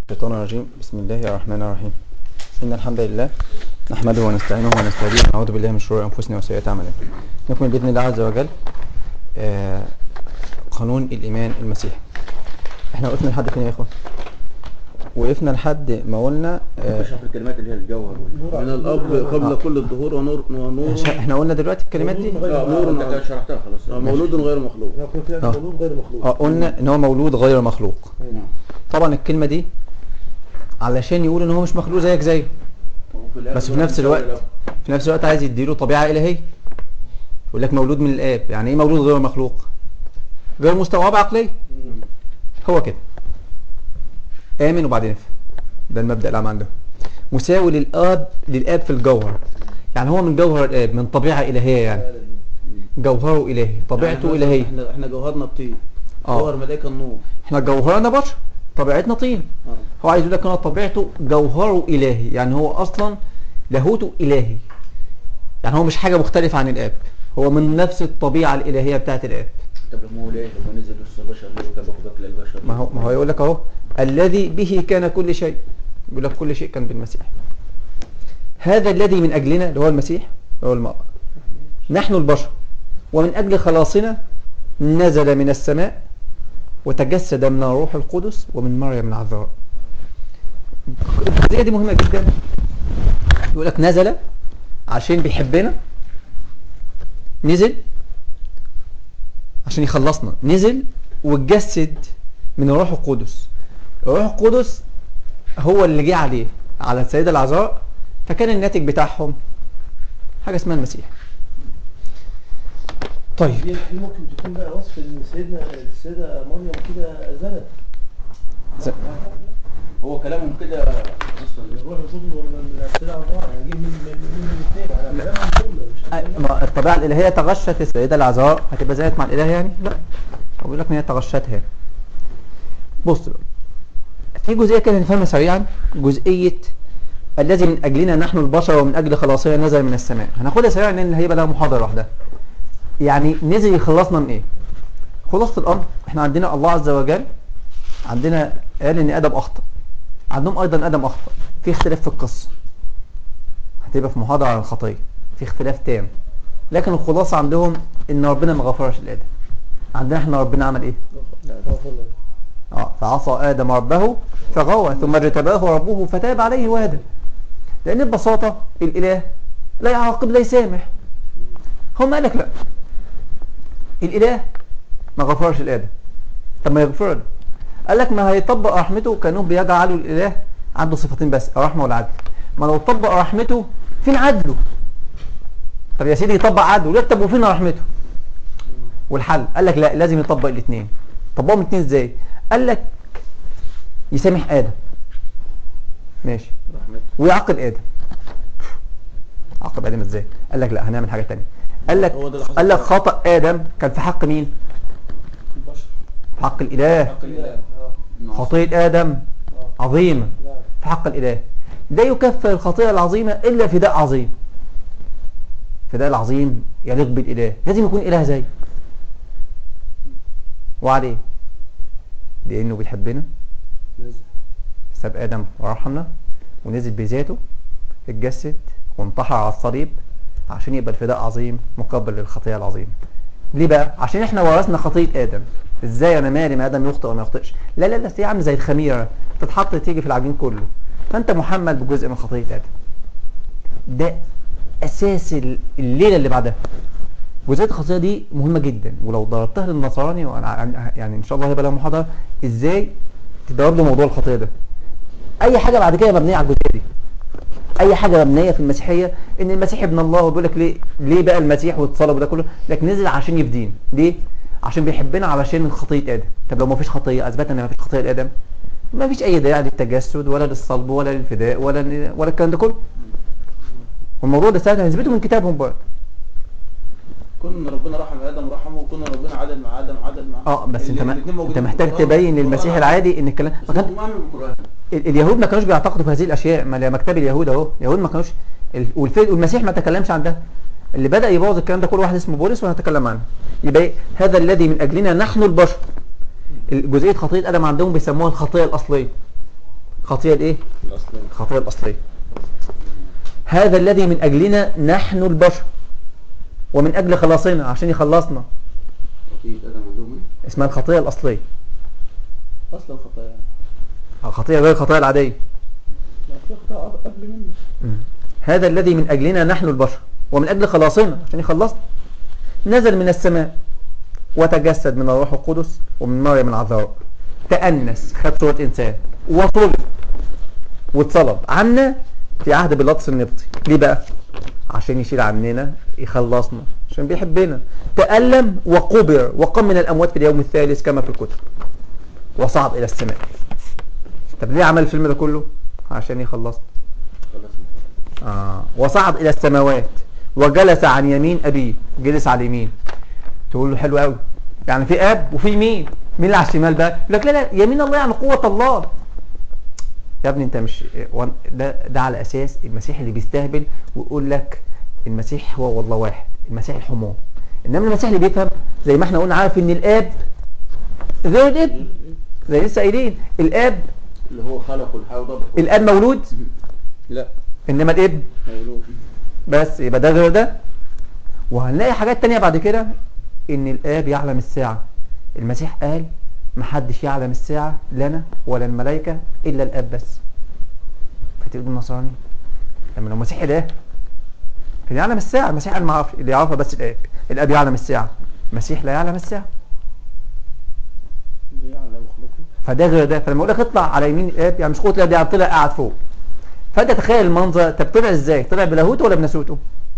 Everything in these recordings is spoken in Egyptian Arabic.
الشيطان الرجيم بسم الله الرحمن الرحيم إن الحمد لله نحمده ونستعينه ونستهديه ونعوذ بالله من شرور أنفسنا وسيئات أعمالنا نكمل بإذن الله عز وجل آه، قانون الإيمان المسيحي احنا وقفنا لحد فين يا إخوان وقفنا لحد ما قلنا آه، اشرح الكلمات اللي هي الجوهر من الأب قبل كل الظهور ونور ونور ش- احنا قلنا دلوقتي الكلمات دي آه، نور نور انت شرحتها خلاص مولود غير مخلوق يكون فيها آه. مولود غير مخلوق اه قلنا ان هو مولود غير مخلوق نعم. طبعا الكلمة دي علشان يقول ان هو مش مخلوق زيك زيه بس في نفس الوقت في نفس الوقت عايز يديله طبيعة إلهية يقول لك مولود من الآب يعني إيه مولود غير مخلوق غير مستوعب عقليا هو كده آمن وبعدين افهم ده المبدأ العام عنده مساوي للآب للآب في الجوهر يعني هو من جوهر الآب من طبيعة إلهية يعني جوهره إلهي طبيعته يعني إلهية احنا احنا جوهرنا الطين آه. جوهر ملائكة النور احنا جوهرنا بشر طبيعتنا طين آه. هو عايز يقول لك ان طبيعته جوهره الهي يعني هو اصلا لاهوته الهي يعني هو مش حاجه مختلفه عن الاب هو من نفس الطبيعه الالهيه بتاعت الاب طب لما هو ليه لما نزل وسط البشر ليه وكان باكل البشر ما هو ما هو يقول لك اهو الذي به كان كل شيء يقول لك كل شيء كان بالمسيح هذا الذي من اجلنا اللي هو المسيح هو الم... نحن البشر ومن اجل خلاصنا نزل من السماء وتجسد من الروح القدس ومن مريم العذراء الجزئيه دي مهمه جدا يقول لك نزل عشان بيحبنا نزل عشان يخلصنا نزل واتجسد من الروح القدس الروح القدس هو اللي جه عليه على السيدة العذراء فكان الناتج بتاعهم حاجة اسمها المسيح طيب دي دي ممكن تكون بقى وصف ان سيدنا السيده مريم كده زنت ز- هو كلامهم كده اصلا الروح القدس ومن السيده عذراء يعني جه من من من الاثنين على كلامهم كله مش أ- ما الطبيعة الإلهية تغشت السيدة العذراء هتبقى زيت مع الإله يعني؟ لا هو بيقول لك إن هي تغشتها بص بقى. في جزئية كده نفهمها سريعا جزئية الذي من أجلنا نحن البشر ومن أجل خلاصنا نزل من السماء هناخدها سريعا لأن هيبقى لها محاضرة لوحدها يعني نزل يخلصنا من إيه؟ خلاصة الأمر إحنا عندنا الله عز وجل عندنا قال إن آدم أخطأ عندهم أيضا آدم أخطأ في اختلاف في القصة هتبقى في محاضرة عن الخطية في اختلاف تام لكن الخلاصة عندهم ان ربنا ما غفرش لآدم عندنا احنا ربنا عمل ايه غفر الله اه فعصى آدم ربه فغوى ثم اجتباه ربه فتاب عليه وهدى لأن ببساطة الإله لا يعاقب لا يسامح هم قال لك لا الإله ما غفرش لآدم طب ما يغفر له قال لك ما هيطبق رحمته كانوا بيجعلوا الإله عنده صفتين بس الرحمة والعدل ما لو طبق رحمته فين عدله طب يا سيدي يطبق عدله لا طب وفين رحمته والحل قال لك لا لازم يطبق الاثنين طبقهم الاثنين ازاي قال لك يسامح ادم ماشي رحمته ويعاقب ادم عاقب ادم ازاي قال لك لا هنعمل حاجه تانية قال لك هو ده اللي حصل قال لك فعلا. خطا ادم كان في حق مين البشر في حق الاله حق الله اه خطيه ادم اه عظيمه لا في حق الاله لا يكفر الخطيئه العظيمه الا فداء عظيم فداء العظيم يليق بالاله لازم يكون اله زي وعليه لانه بيحبنا لازم ساب ادم ورحمنا ونزل بذاته اتجسد وانتحر على الصليب عشان يبقى الفداء عظيم مقابل للخطيئه العظيمه ليه بقى عشان احنا ورثنا خطيه ادم ازاي انا مالي ما ادم يخطئ وما يخطئش لا لا لا دي عامله زي الخميره تتحط تيجي في العجين كله فانت محمل بجزء من خطيه ادم ده اساس ال- الليله اللي بعدها جزئيه الخطيه دي مهمه جدا ولو ضربتها للنصراني وانا ع- يعني ان شاء الله هيبقى لها محاضره ازاي تضرب له موضوع الخطيه ده اي حاجه بعد كده مبنيه على الجزئيه دي اي حاجه مبنيه في المسيحيه ان المسيح ابن الله وبيقول لك ليه ليه بقى المسيح واتصلب وده كله لك نزل عشان يفدينا ليه عشان بيحبنا علشان خطيه ادم طب لو ما فيش خطيه اثبتنا ان ما فيش خطيه لادم ما فيش اي داعي للتجسد ولا للصلب ولا للفداء ولا ولا الكلام ده كله والموضوع ده سهل هنثبته من كتابهم برضه كون ربنا رحم ادم رحمه وكون ربنا عدل مع ادم عدل مع اه بس انت ما الاتنين انت موجودين في محتاج القرآن. تبين للمسيح القرآن العادي ان الكلام ما بس كان هو مؤمن بالقران ال- اليهود ما كانوش بيعتقدوا في هذه الاشياء ما لا مكتب اليهود اهو اليهود ما كانوش ال- والف- والمسيح ما تكلمش عن ده اللي بدا يبوظ الكلام ده كل واحد اسمه بولس وهنتكلم عنه يبقى إيه؟ هذا الذي من اجلنا نحن البشر جزئيه خطيه ادم عندهم بيسموها الخطيه الاصليه الخطية الايه الأصلين الخطية الأصلية هذا الذي من أجلنا نحن البشر ومن أجل خلاصنا عشان يخلصنا خطية آدم عندهم إيه؟ اسمها الخطية الأصلية اصلا خطايا الخطية غير الخطية العادية لا في خطا قبل منه هذا الذي من أجلنا نحن البشر ومن أجل خلاصنا عشان يخلصنا نزل من السماء وتجسد من الروح القدس ومن مريم العذراء تأنس خد صورة إنسان وصلب واتصلب عنا في عهد بيلاطس النبطي ليه بقى؟ عشان يشيل عننا يخلصنا عشان بيحبنا تألم وقبر وقام من الأموات في اليوم الثالث كما في الكتب وصعد إلى السماء طب ليه عمل الفيلم ده كله؟ عشان يخلصنا خلصنا آه. وصعد إلى السماوات وجلس عن يمين أبيه جلس على اليمين تقول له حلو قوي يعني في أب وفي مين مين اللي على الشمال بقى يقول لك لا لا يمين الله يعني قوة الله يا ابني انت مش وان- ده ده على اساس المسيح اللي بيستهبل ويقول لك المسيح هو والله واحد المسيح الحمار انما المسيح اللي بيفهم زي ما احنا قلنا عارف ان الاب غير الابن زي لسه قايلين الاب اللي هو خلق الحياة وضبط الاب مولود لا انما الابن مولود بس يبقى ده غير ده وهنلاقي حاجات تانية بعد كده ان الاب يعلم الساعة المسيح قال محدش يعلم الساعة لنا ولا الملائكة الا الاب بس فتقول النصراني لما لو المسيح اله كان يعلم الساعة المسيح قال ما عرفش اللي يعرفها بس الاب الاب يعلم الساعة المسيح لا يعلم الساعة دي يعني لو خلقه فده غير ده فلما يقول لك اطلع على يمين الاب يعني مش قوة الاب يعني طلع قاعد فوق فانت تخيل المنظر طب طلع ازاي طلع بلاهوته ولا بناسوته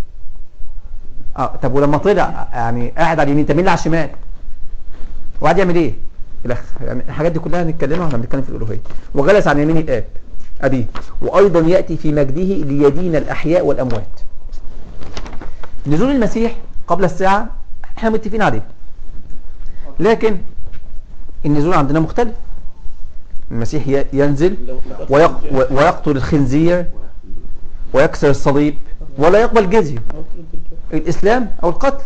اه طب ولما طلع يعني قاعد على اليمين طب مين اللي على الشمال وقاعد يعمل ايه الاخ يعني الحاجات دي كلها هنتكلمها واحنا بنتكلم في الالوهيه وجلس عن يمين الاب ابيه وايضا ياتي في مجده ليدين الاحياء والاموات نزول المسيح قبل الساعه احنا متفقين عليه لكن النزول عندنا مختلف المسيح ي- ينزل لو لو ويق... و- ويقتل الخنزير ويكسر الصليب ولا يقبل جزية أو ترد الجو. الإسلام أو القتل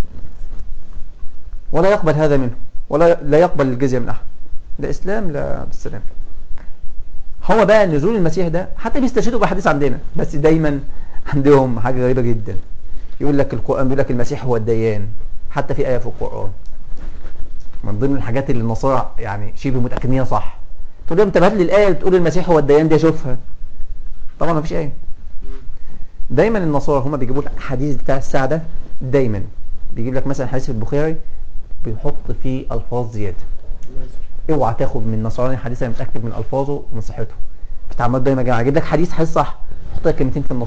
ولا يقبل هذا منه ولا لا يقبل الجزية من أحد لا إسلام لا بالسلام هو بقى نزول المسيح ده حتى بيستشهدوا بحديث عندنا بس دايما عندهم حاجة غريبة جدا يقول لك القرآن بيقول لك المسيح هو الديان حتى في آية في القرآن من ضمن الحاجات اللي النصارى يعني شبه متأكدين إنها صح تقول لهم طب هات لي الآية اللي بتقول المسيح هو الديان دي أشوفها طبعا ما فيش آية دايما النصارى هما بيجيبوا لك الحديث بتاع الساعة ده دايما بيجيب لك مثلا حديث في البخاري بيحط فيه ألفاظ زيادة اوعى تاخد من النصراني حديث انا متاكد من الفاظه ومن صحته بتعمد دايما يا جماعه اجيب لك حديث حديث صح حط لك كلمتين في النص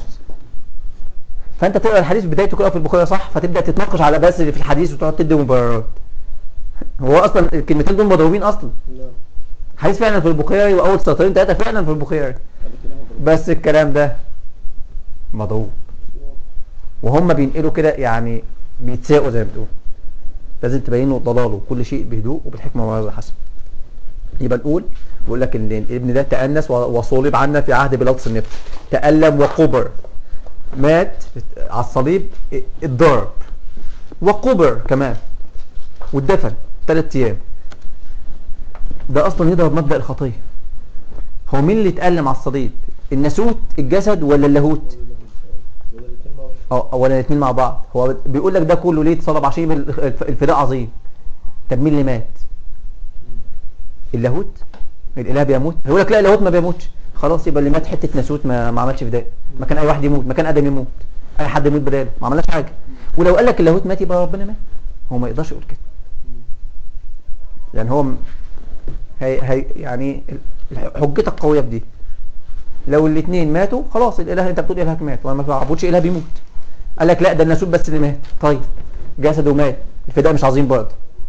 فانت تقرا الحديث بدايته كده في البخاري صح فتبدا تتناقش على بس اللي في الحديث وتقعد تدي مبررات هو اصلا الكلمتين دول مضروبين اصلا لا حديث فعلا في البخاري واول سطرين ثلاثه فعلا في البخاري بعد كده مضروب. بس الكلام ده مضروب وهم بينقلوا كده يعني بيتساقوا زي ما بتقول لازم تبينوا ضلاله كل شيء بهدوء وبالحكمه والموعظه الحسنه يبقى نقول بيقول لك ان الابن ده تأنس و- وصلب عنا في عهد بيلاطس النبي تألم وقبر مات على الصليب اتضرب وقبر كمان واتدفن ثلاث ايام ده اصلا يضرب مبدأ الخطيه هو مين اللي اتألم على الصليب الناسوت الجسد ولا اللاهوت ولا الاتنين مع بعض. اه ولا الاثنين مع بعض هو بيقول لك ده كله ليه اتصلب عشان يبقى الف- الفداء عظيم طب مين اللي مات اللاهوت الاله بيموت هيقول لك لا اللاهوت ما بيموتش خلاص يبقى اللي مات حته ناسوت ما, ما عملش فداء ما كان اي واحد يموت ما كان ادم يموت اي حد يموت بداله ما عملناش حاجه ولو قال لك اللاهوت مات يبقى ربنا مات هو ما يقدرش يقول كده يعني هو م- هي هي يعني ال- حجتك قويه في دي لو الاثنين ماتوا خلاص الاله انت بتقول الهك مات وانا ما بعبدش اله بيموت قال لك لا ده الناسوت بس اللي مات طيب جسده مات الفداء مش عظيم برضه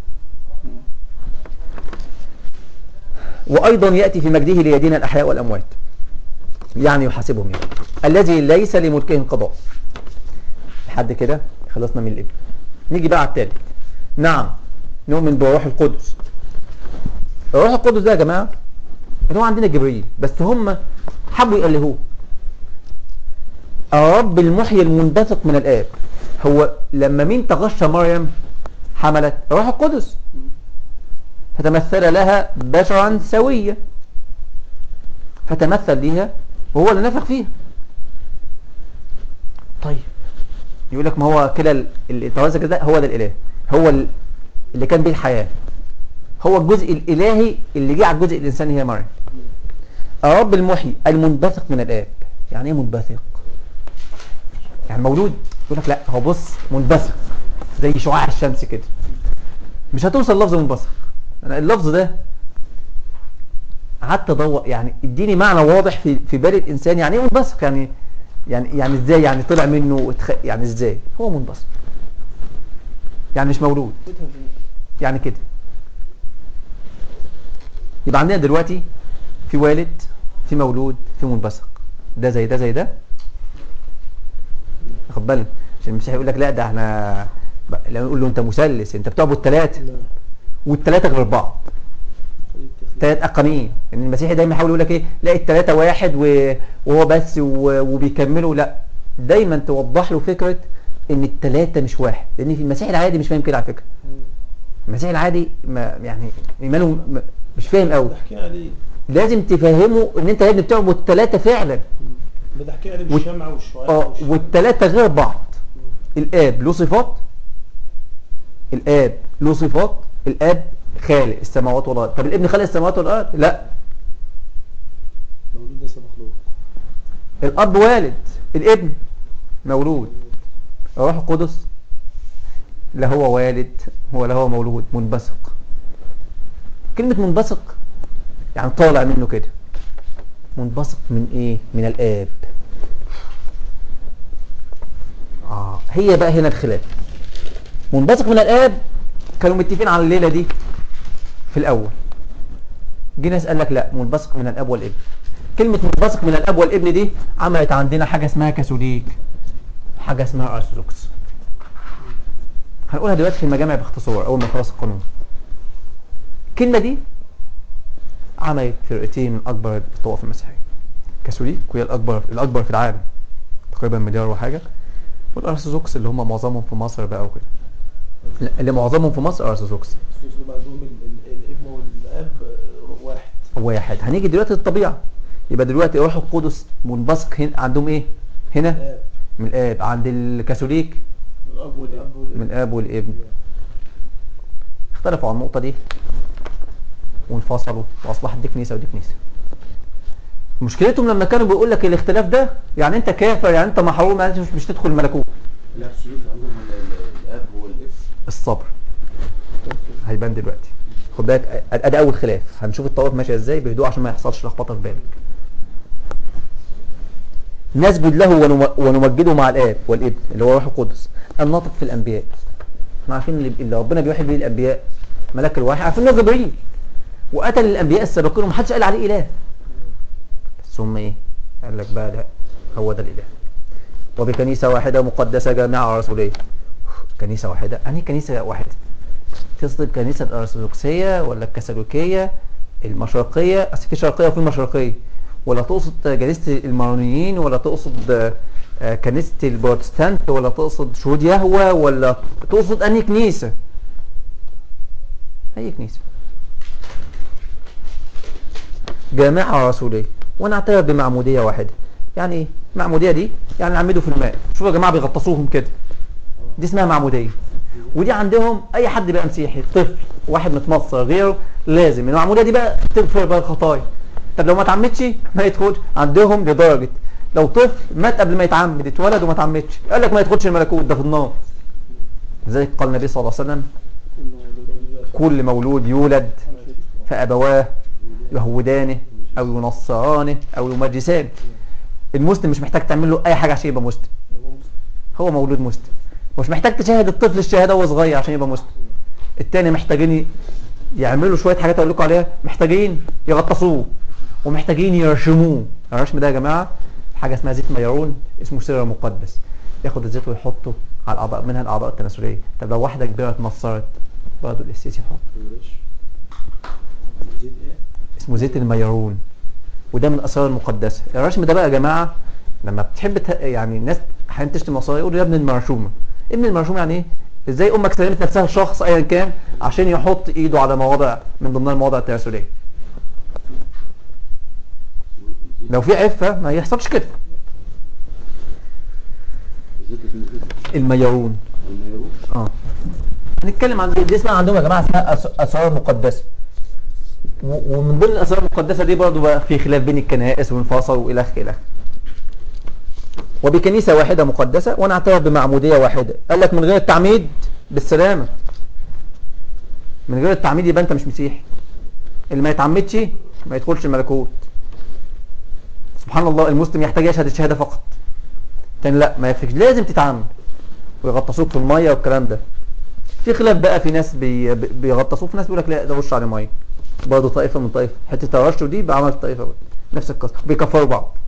وايضا ياتي في مجده ليدين الاحياء والاموات يعني يحاسبهم يعني الذي ليس لملكه انقضاء لحد كده خلصنا من الابن نيجي بقى على الثالث نعم نؤمن بروح القدس الروح القدس ده يا جماعه اللي هو عندنا جبريل بس هم حبوا يألهوه الرب المحيي المنبثق من الآب هو لما مين تغشى مريم حملت روح القدس فتمثل لها بشرا سويا فتمثل ليها وهو اللي نفخ فيها طيب يقول لك ما هو كده ال- اللي توازك ده هو ده الاله هو ال- اللي كان بيه الحياه هو الجزء الالهي اللي جه على الجزء الانساني هي مريم الرب المحيي المنبثق من الاب يعني ايه منبثق يعني مولود يقول لك لا هو بص منبثق زي شعاع الشمس كده مش هتوصل لفظ منبثق انا اللفظ ده قعدت ادور يعني اديني معنى واضح في في بال الانسان يعني ايه منبثق يعني يعني يعني ازاي يعني طلع منه واتخ... يعني ازاي هو منبثق يعني مش مولود بيتها فين؟ يعني كده يبقى عندنا دلوقتي في والد في مولود في منبثق ده زي ده زي ده خد بالك عشان المسيح يقول لك لا ده احنا ب- لما نقول له انت مثلث انت بتعبد ثلاثه لا والثلاثه غير بعض طريقة التثليث. ثلاث اقانيم ان المسيحي دايما يحاول يقول لك ايه لا الثلاثه واحد و- وهو بس و- وبيكملوا لا دايما توضح له فكره ان الثلاثه مش واحد لان في المسيح العادي مش فاهم كده على فكره مم. المسيح العادي ما يعني ايمانه م- مش فاهم قوي بتحكي عليه لازم تفهمه ان انت يا ابني بتعبد الثلاثه فعلا بتحكي عليه وال- بالشمع والشعاع اه والشمع. والثلاثه غير بعض الاب له صفات الاب له صفات الاب خالق السماوات والارض طب الابن خالق السماوات والارض لا مولود ليس مخلوق الاب والد الابن مولود الروح القدس لا هو والد ولا هو مولود منبثق كلمة منبثق يعني طالع منه كده منبثق من ايه من الاب اه هي بقى هنا الخلاف منبثق من الاب كانوا متفقين على الليلة دي في الاول جه ناس قال لك لا منبثق من الاب والابن كلمة منبثق من الاب والابن دي عملت عندنا حاجة اسمها كاثوليك حاجة اسمها ارثوذكس هنقولها دلوقتي في المجامع باختصار اول ما نخلص القانون الكلمة دي عملت فرقتين من اكبر الطوائف المسيحية كاثوليك وهي الاكبر الاكبر في العالم تقريبا مليار وحاجة والارثوذكس اللي هم معظمهم في مصر بقى وكده لا، اللي معظمهم في مصر ارثوذكس السوس عندهم ال- ال- الابن والاب آه، واحد واحد هنيجي دلوقتي للطبيعة يبقى دلوقتي الروح القدس منبثق هنا عندهم ايه هنا الاب من الاب عند الكاثوليك الاب والاب الاب والابن من الاب والابن اختلفوا على النقطة دي وانفصلوا واصبحت دي كنيسة ودي كنيسة مشكلتهم لما كانوا بيقول لك الاختلاف ده يعني انت كافر يعني انت محروم يعني انت مش, مش تدخل الملكوت لا السلوك عندهم ال- ال- الاب هو الابن الصبر هيبان دلوقتي خد بالك ادي ادي اول خلاف هنشوف الطوائف ماشيه ازاي بهدوء عشان ما يحصلش لخبطه في بالك نسجد له ونم- ونمجده مع الاب والابن اللي هو روح القدس الناطق في الانبياء احنا عارفين اللي, اللي ربنا بيوحي به الانبياء ملاك الوحي عارفين انه جبريل وقتل الانبياء السابقين ومحدش قال عليه اله بس هم ايه قال لك بقى ده هو ده الاله وبكنيسه واحده مقدسه جامعه رسوليه كنيسه واحده يعني إيه كنيسه واحده تقصد الكنيسه الارثوذكسيه ولا الكاثوليكيه المشرقيه اصل في شرقيه وفي مشرقيه ولا تقصد كنيسه المارونيين ولا تقصد آه، آه، كنيسه البروتستانت ولا تقصد شهود يهوه ولا تقصد انهي كنيسه اي كنيسه جامعه رسوليه وانا اعتبر بمعموديه واحده يعني ايه معموديه دي يعني نعمده في الماء شوفوا يا جماعه بيغطسوهم كده دي اسمها معموديه ودي عندهم اي حد بقى مسيحي طفل واحد متمصر غيره لازم المعموديه دي بقى تغفر بقى الخطايا طب لو ما اتعمدش ما يدخلش عندهم لدرجه لو طفل مات قبل ما يتعمد اتولد وما اتعمدش قال لك ما يدخلش الملكوت ده في النار لذلك قال النبي صلى الله عليه وسلم كل مولود يولد فابواه يهودانه او ينصرانه او يمجسانه المسلم مش محتاج تعمل له اي حاجه عشان يبقى مسلم هو مولود مسلم مش محتاج تشاهد الطفل الشهاده وهو صغير عشان يبقى مسلم التاني محتاجين يعملوا شويه حاجات اقول لكم عليها محتاجين يغطسوه ومحتاجين يرشموه الرشم ده يا جماعه حاجه اسمها زيت ميرون اسمه سر مقدس ياخد الزيت ويحطه على الاعضاء منها الاعضاء التناسليه طب لو واحده كبيره اتمصرت برضه القسيس يحط زيت ايه؟ اسمه زيت الميرون وده من الاسرار المقدسه الرشم ده بقى يا جماعه لما بتحب ت... يعني الناس احيانا تشتم مصاري يقولوا يا ابن المرشومه ابن المرشومه يعني ايه ازاي امك سلمت نفسها لشخص ايا كان عشان يحط ايده على مواضع من ضمنها المواضع التناسليه لو في عفة ما يحصلش كده الزيت اسمه زيت الميعون الميروش اه هنتكلم عن دي اسمها عندهم يا جماعه اسمها أس- اسرار مقدسه و- ومن ضمن الاسرار المقدسه دي برضو بقى في خلاف بين الكنائس وانفصل والى اخره الى اخره وبكنيسه واحده مقدسه وانا اعترف بمعموديه واحده قال لك من غير التعميد بالسلامه من غير التعميد يبقى انت مش مسيحي اللي ما يتعمدش ما يدخلش الملكوت سبحان الله المسلم يحتاج يشهد الشهاده فقط تاني لا ما يكفيش لازم تتعمد ويغطسوك في الميه والكلام ده في خلاف بقى في ناس بي بي- بيغطسوه في ناس بيقول لك لا ده رش عليه ميه برضه طائفه من طائفه حته ترشه دي بعمل طائفه بقى. نفس القصه بيكفروا بعض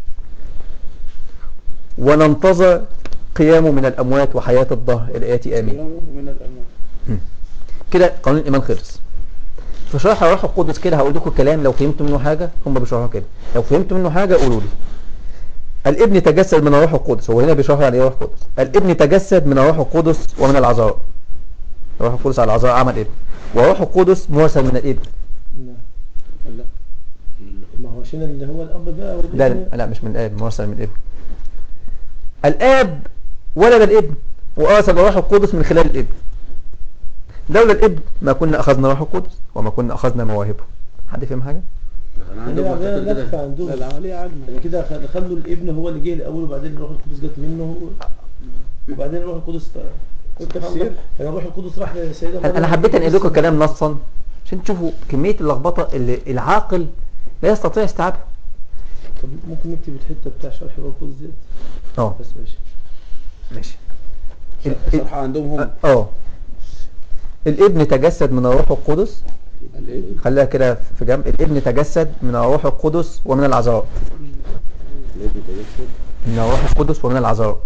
وننتظر قيامه من الاموات وحياه الظهر الاتي امين كلامه من الأمان كده قانون الايمان خلص في شرح الروح القدس كده هقول لكم كلام لو فهمتوا منه حاجه هم بيشرحوا كده لو فهمتوا منه حاجه قولوا لي الابن تجسد من الروح القدس هو هنا بيشرح على ايه الروح القدس الابن تجسد من الروح القدس ومن العذراء الروح القدس على العذراء عمل ابن والروح القدس مرسل من الابن نعم. لا ما هو عشان اللي هو الاب بقى والابن لا لا, لا مش من الاب مرسل من الابن الاب ولد الابن وارسل الروح القدس من خلال الابن لولا الابن ما كنا اخذنا الروح القدس وما كنا اخذنا مواهبه حد فهم حاجه انا عندهم عندي عندنا معتقد لفه كده عندهم لا العملية عجمة يعني كده خ- خلوا الابن هو اللي جه الاول وبعدين الروح القدس جت منه وبعدين الروح القدس والتفسير؟ يعني الروح القدس راح للسيده انا أنا مريم. حبيت انقل لكم الكلام نصا عشان تشوفوا كميه اللخبطه اللي العاقل لا يستطيع استيعابها طب ممكن نكتب الحته بتاع شرح الروح القدس ديت اه بس ماشي ماشي ال- ال- صراحة عندهم هم اه الابن تجسد من الروح القدس الابن خليها كده في جنب الابن تجسد من الروح القدس ومن العذراء الابن تجسد من الروح القدس ومن العذراء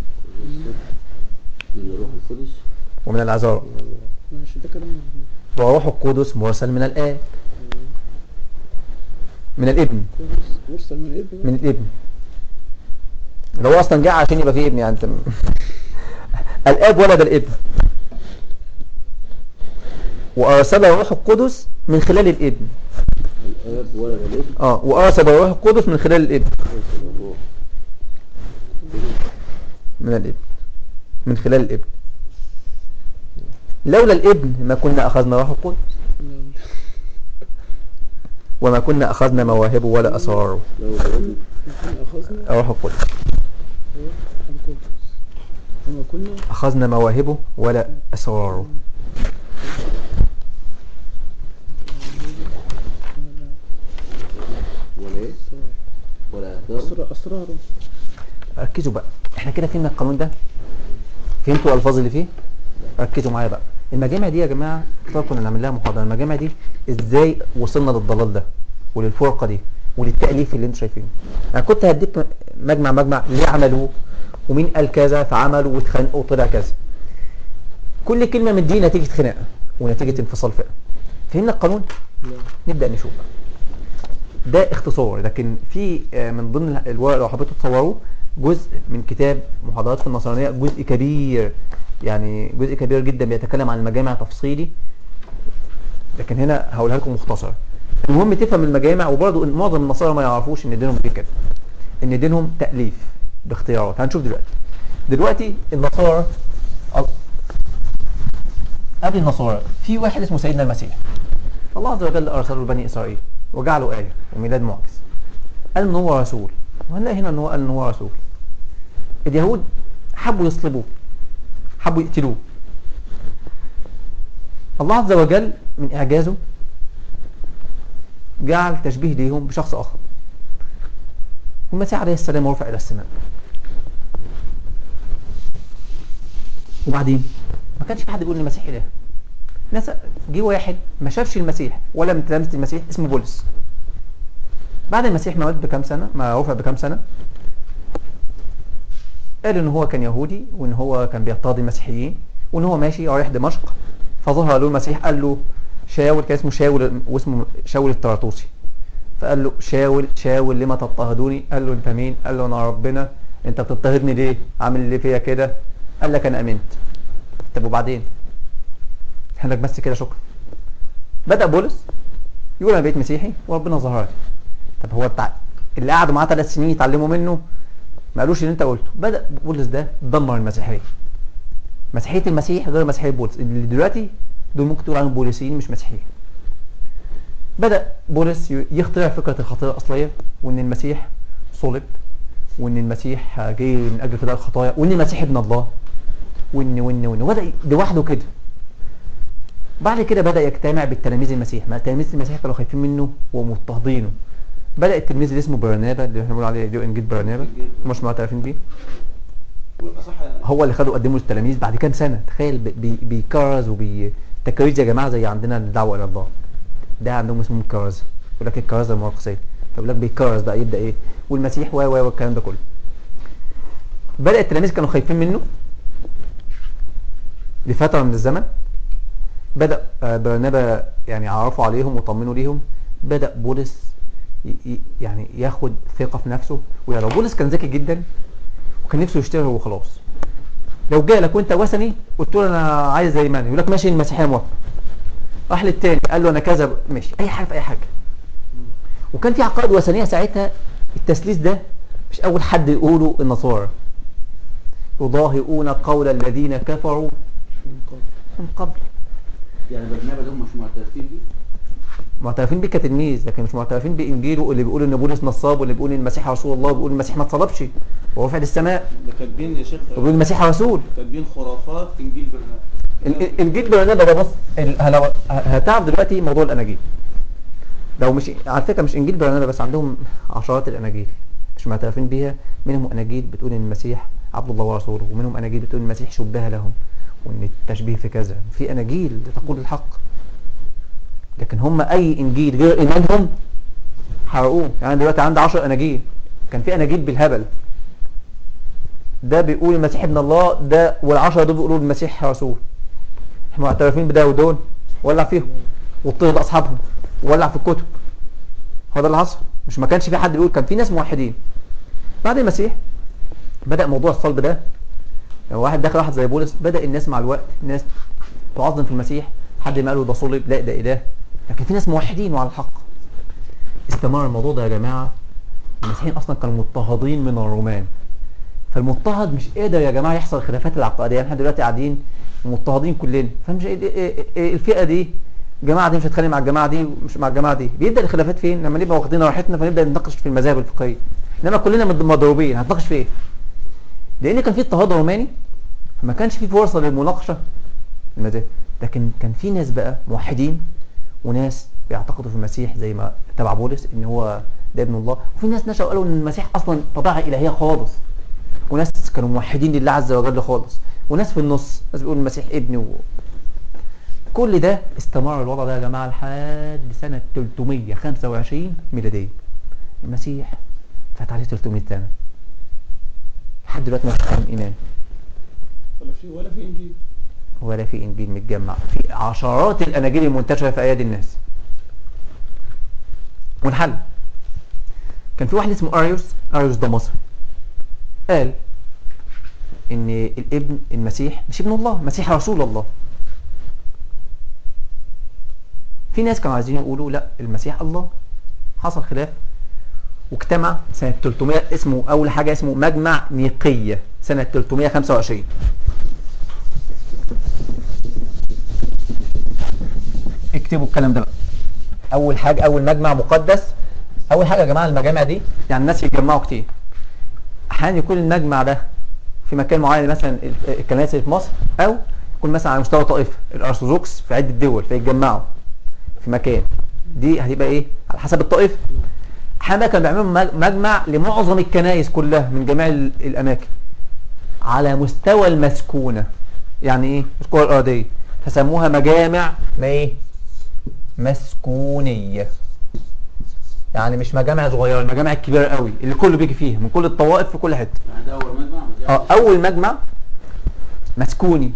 من الروح القدس ومن العذراء ماشي ده كلام والروح القدس مرسل من الآب من الابن كويس مرسل من الابن من الابن اللي هو اصلا جاء عشان يبقى فيه ابن يعني انت الاب ولد الابن وارسل الروح القدس من خلال الابن الاب ولد الابن اه وارسل الروح القدس من خلال الابن ارسل الروح من الابن من خلال الابن لولا الابن ما كنا اخذنا روح القدس وما كنا اخذنا مواهبه ولا اسراره لو الابن كنا أخذنا روح القدس القدس وما كنا اخذنا مواهبه ولا اسراره ولا ايه ولا اثار أسرار أسراره ركزوا بقى احنا كده فهمنا القانون ده فهمتوا الالفاظ اللي فيه ركزوا معايا بقى المجامع دي يا جماعه اختار كنا نعمل لها محاضره المجامع دي ازاي وصلنا للضلال ده وللفرقه دي وللتاليف اللي انتوا شايفينه انا كنت هديك م- مجمع مجمع ليه عملوه ومين قال كذا فعملوا واتخانقوا وطلع كذا كل كلمه من دي نتيجه خناقه ونتيجه انفصال فئه فهمنا القانون نبدا نشوف بقى ده اختصار لكن في آه، من ضمن الورق لو حبيتوا تصوروه جزء من كتاب محاضرات في النصرانية جزء كبير يعني جزء كبير جدا بيتكلم عن المجامع تفصيلي لكن هنا هقولها لكم مختصرة المهم تفهم المجامع وبرضه إن معظم النصارى ما يعرفوش ان دينهم غير كده ان دينهم تأليف باختيارات هنشوف دلوقتي دلوقتي النصارى ال- قبل النصارى في واحد اسمه سيدنا المسيح الله عز وجل ارسله لبني اسرائيل وجعله آية وميلاد معجز قال ان هو رسول وهنلاقي هنا ان هو قال ان هو رسول اليهود حبوا يصلبوه حبوا يقتلوه الله عز وجل من اعجازه جعل تشبيه ليهم بشخص اخر والمسيح عليه السلام رفع الى السماء وبعدين ما كانش في حد بيقول ان المسيح اله ناس جه واحد ما شافش المسيح ولا من تلامذه المسيح اسمه بولس بعد المسيح ما مات بكام سنه ما رفع بكام سنه قال ان هو كان يهودي وان هو كان بيضطهد المسيحيين وان هو ماشي رايح دمشق فظهر له المسيح قال له شاول كان اسمه شاول واسمه شاول الطراطوسي فقال له شاول شاول لما تضطهدوني قال له انت مين قال له انا ربنا انت بتضطهدني ليه عامل ليه فيا كده قال لك انا امنت طب وبعدين قال لك بس كده شكرا بدأ بولس يقول انا بقيت مسيحي وربنا ظهر لي طب هو بتاع اللي قعدوا معاه ثلاث سنين يتعلموا منه ما قالوش اللي انت قلته بدا بولس ده دمر المسيحيه مسيحيه المسيح غير مسيحيه بولس اللي دلوقتي دول ممكن تقول عنهم بوليسيين مش مسيحيين بدا بولس ي- يخترع فكره الخطيه الاصليه وان المسيح صلب وان المسيح جاي من اجل فداء الخطايا وان المسيح ابن الله وان وان وان وبدا لوحده كده بعد كده بدا يجتمع بالتلاميذ المسيح ما تلاميذ المسيح كانوا خايفين منه ومضطهدينه بدا التلميذ اللي اسمه برنابا اللي احنا بنقول عليه ديو انجيل برنابا مش معترفين بيه والأصح يعني هو اللي خده قدمه للتلاميذ بعد كام سنه تخيل بي- بي- بيكرز وبي تكريز يا جماعه زي عندنا الدعوه الى الله ده عندهم اسمه الكرازه يقول لك الكرازه المرقسيه فيقول لك بيكرز بقى يبدا ايه والمسيح و و والكلام ده كله بدا التلاميذ كانوا خايفين منه لفتره من الزمن بدا آه، برنابا يعني عرفوا عليهم وطمنوا ليهم بدا بولس ي- ي- يعني ياخد ثقه في نفسه ولو بولس كان ذكي جدا وكان نفسه يشتغل وخلاص لو جالك وانت وثني قلت له انا عايز زي ما انا يقول لك ماشي المسيحيه موافق راح للتاني قال له انا كذا ماشي اي حاجه في اي حاجه وكان في عقائد وثنيه ساعتها التثليث ده مش اول حد يقوله النصارى يضاهئون قول الذين كفروا من قبل يعني برنابا دول مش معترفين بيه معترفين بيه كتلميذ لكن مش معترفين بانجيله اللي بيقول ان بولس نصاب واللي بيقول ان المسيح رسول الله وبيقول المسيح ما اتصلبش ورفع للسماء ده كاتبين يا شيخ وبيقول المسيح رسول كاتبين خرافات في انجيل برنابا ال- ال- الجيل برنابا ده بص ال- لو هتعرف دلوقتي موضوع الاناجيل لو مش على فكره مش انجيل برنابا بس عندهم عشرات الاناجيل مش معترفين بيها منهم اناجيل بتقول ان المسيح عبد الله ورسوله ومنهم اناجيل بتقول ان المسيح شبه لهم وان التشبيه في كذا في اناجيل تقول الحق لكن هم اي انجيل غير ايمانهم حرقوه يعني دلوقتي عندي 10 اناجيل كان في اناجيل بالهبل ده بيقول المسيح ابن الله ده والعشرة دول بيقولوا المسيح رسول احنا معترفين بده ودول ولع فيهم واضطهد اصحابهم وولع في الكتب هو ده اللي حصل مش ما كانش في حد بيقول كان في ناس موحدين بعد المسيح بدا موضوع الصلب ده لو واحد دخل واحد زي بولس بدا الناس مع الوقت الناس تعظم في المسيح حد ما قالوا ده صلب لا ده اله لكن في ناس موحدين وعلى الحق استمر الموضوع ده يا جماعه المسيحيين اصلا كانوا مضطهدين من الرومان فالمضطهد مش قادر يا جماعه يحصل الخلافات العقائديه احنا دلوقتي قاعدين مضطهدين كلنا فمش إيه- إيه- إيه الفئه دي الجماعه دي مش هتخانق مع الجماعه دي ومش مع الجماعه دي بيبدا الخلافات فين لما نبقى واخدين راحتنا فنبدا نتناقش في المذاهب الفقهيه انما كلنا مض- مضروبين هنتناقش في ايه لان كان في اضطهاد روماني فما كانش في فرصه للمناقشه في المذاهب لكن كان في ناس بقى موحدين وناس بيعتقدوا في المسيح زي ما تبع بولس ان هو ده ابن الله وفي ناس نشأوا قالوا ان المسيح اصلا طبيعه الهيه خالص وناس كانوا موحدين لله عز وجل خالص وناس في النص ناس بيقولوا المسيح ابن و... كل ده استمر الوضع ده يا جماعه لحد سنه 325 ميلاديه المسيح فات عليه 300 سنه لحد دلوقتي ما فيش كلام ايمان ولا في ولا في انجيل ولا في انجيل متجمع في عشرات الاناجيل المنتشره في ايادي الناس والحل كان في واحد اسمه اريوس اريوس ده مصري قال ان الابن المسيح مش ابن الله المسيح رسول الله في ناس كانوا عايزين يقولوا لا المسيح الله حصل خلاف واجتمع سنة 300 اسمه أول حاجة اسمه مجمع نيقية سنة 325 اكتبوا الكلام ده بقى اول حاجه اول مجمع مقدس اول حاجه يا جماعه المجامع دي يعني الناس يتجمعوا كتير احيانا يكون المجمع ده في مكان معين مثلا ال- الكنائس اللي في مصر او يكون مثلا على مستوى طائفه الارثوذكس في عده دول فيتجمعوا في مكان دي هتبقى ايه على حسب الطائفه احيانا كانوا بيعملوا مج- مجمع لمعظم الكنائس كلها من جميع ال- الاماكن على مستوى المسكونه يعني ايه الكره الارضيه فسموها مجامع ما ايه مسكونيه يعني مش مجامع صغيره المجامع الكبيره قوي اللي كله بيجي فيها من كل الطوائف في كل حته يعني ده اول مجمع ما اه اول مجمع مسكوني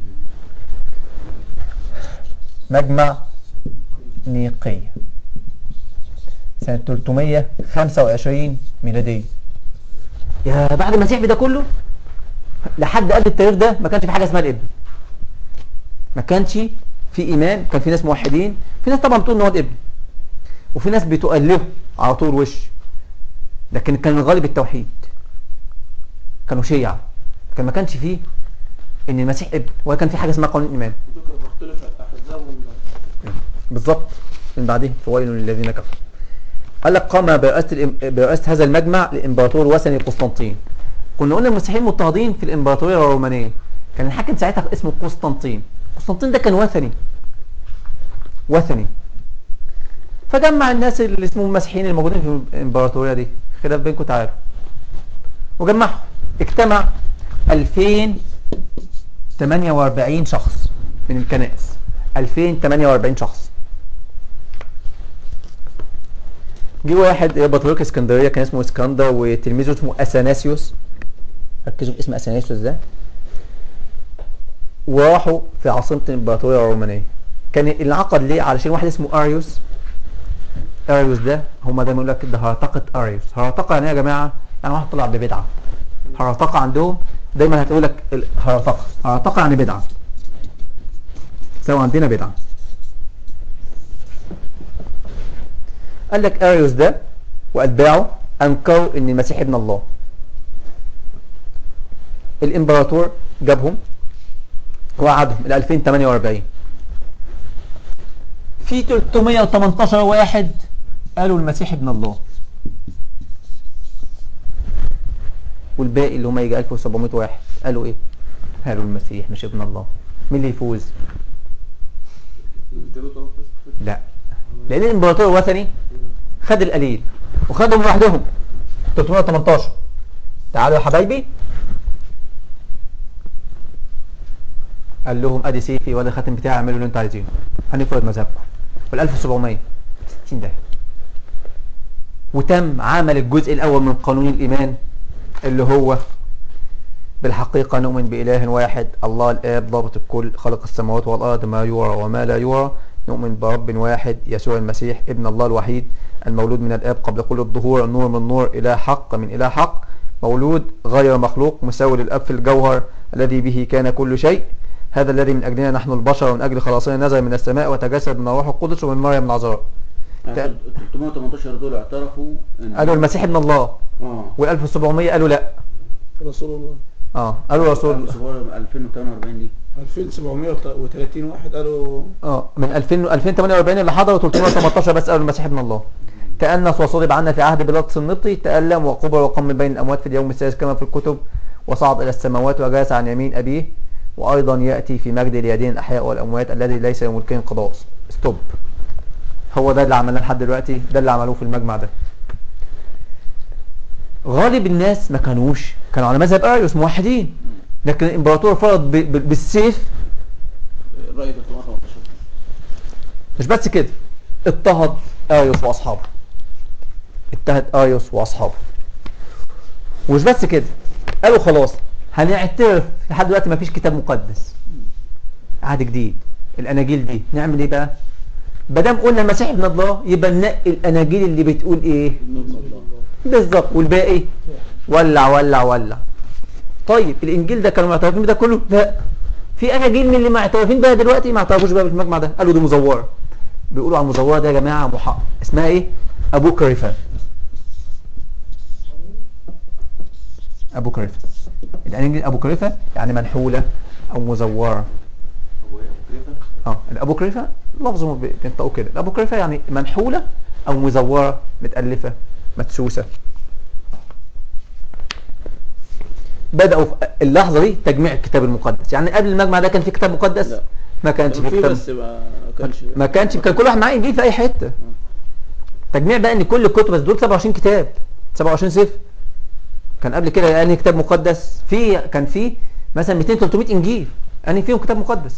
مجمع نيقية سنة 325 ميلادية يا بعد المسيح بده كله لحد قبل التاريخ ده ما كانش في حاجة اسمها الابن ما كانش في ايمان كان في ناس موحدين في ناس طبعا بتقول ان هو الابن وفي ناس بتؤلهه على طول وش لكن كان الغالب التوحيد كانوا شيعة كان ما كانش فيه ان المسيح ابن ولا كان في حاجه اسمها قانون الايمان ذكر مختلف احزابهم بالظبط من بعدهم فويل للذين كفروا قال لك قام برئاسة, الإم- برئاسة هذا المجمع الإمبراطور الوثني قسطنطين كنا قلنا المسيحيين مضطهدين في الإمبراطورية الرومانية كان الحاكم ساعتها اسمه قسطنطين قسطنطين ده كان وثني وثني فجمع الناس اللي اسمهم المسيحيين الموجودين في الإمبراطورية دي خلاف بينكم تعالوا وجمعهم اجتمع 2048 شخص من الكنائس 2048 شخص جه واحد بطريرك اسكندريه كان اسمه اسكندر وتلميذه اسمه اثناسيوس ركزوا في اسم اثناسيوس ده وراحوا في عاصمه الامبراطوريه الرومانيه كان العقد ليه علشان واحد اسمه اريوس اريوس ده هما دايما يقول لك ده هرطقه اريوس هرطقه يعني إيه يا جماعه يعني واحد طلع ببدعه هرطقه عندهم دايما هتقول لك ال- هرطقه هرطقه يعني بدعه سواء عندنا بدعه قال لك اريوس ده واتباعه انكروا ان المسيح ابن الله الامبراطور جابهم وقعدهم ال 2048 في 318 واحد قالوا المسيح ابن الله والباقي اللي هم يجي 1700 واحد قالوا ايه قالوا المسيح مش ابن الله مين اللي يفوز لا لان الامبراطور الوثني خد القليل وخدهم لوحدهم 318 تعالوا يا حبايبي قال لهم ادي سيفي وادي الخاتم بتاعي اعملوا اللي انتوا عايزينه هنفرض مذهبكم في 1700 60 ده وتم عمل الجزء الاول من قانون الايمان اللي هو بالحقيقة نؤمن بإله واحد الله الآب ضابط الكل خلق السماوات والأرض ما يرى وما لا يرى نؤمن برب واحد يسوع المسيح ابن الله الوحيد المولود من الآب قبل كل الظهور النور من نور إله حق من إله حق مولود غير مخلوق مساوي للأب في الجوهر الذي به كان كل شيء هذا الذي من أجلنا نحن البشر ومن أجل خلاصنا نزل من السماء وتجسد من الروح القدس ومن مريم العذراء يعني 318 دول اعترفوا ان قالوا المسيح ابن الله اه وال 1700 قالوا لا رسول الله اه قالوا رسول 2048 دي 2730 واحد قالوا اه من 2000 2048 اللي حضروا 318 بس قالوا المسيح ابن الله تأنس وصلب عنا في عهد بيلاطس النبطي تألم وقبر وقام من بين الأموات في اليوم السادس كما في الكتب وصعد إلى السماوات وجلس عن يمين أبيه وأيضا يأتي في مجد اليدين الأحياء والأموات الذي ليس يملكين قضاء ستوب هو ده اللي عملناه لحد دلوقتي ده اللي عملوه في المجمع ده غالب الناس ما كانوش كانوا على مذهب اريوس موحدين لكن الامبراطور فرض ب- ب- بالسيف الرأي 318 مش بس كده اضطهد اريوس واصحابه اضطهد اريوس واصحابه ومش بس كده قالوا خلاص هنعترف لحد دلوقتي ما فيش كتاب مقدس عهد جديد الاناجيل دي نعمل ايه بقى بدام قلنا المسيح ابن الله يبقى ننقي الاناجيل اللي بتقول ايه ابن الله بالظبط والباقي ولع ولع ولع طيب الانجيل ده كانوا معترفين بده كله لا في اناجيل من اللي معترفين بها دلوقتي ما اعترفوش بها بالمجمع ده قالوا دي مزوره بيقولوا على المزوره ده يا جماعه محق اسمها ايه ابو كريفه ابو كريفه الاناجيل ابو كريفه يعني منحوله او مزوره هو ايه كيف اه الابوكريفه لفظ ما بي- بينطقوا كده الابوكريفه يعني منحوله او مزوره متالفه مدسوسه بداوا في اللحظه دي تجميع الكتاب المقدس يعني قبل المجمع ده كان في كتاب مقدس لا. ما كانش كان في في كتاب بس ما كانش ما كانش كان كل واحد معاه انجيل في اي حته تجميع بقى ان كل الكتب بس دول 27 كتاب 27 سفر كان قبل كده يعني كتاب مقدس في كان في مثلا 200 300 انجيل يعني فيهم كتاب مقدس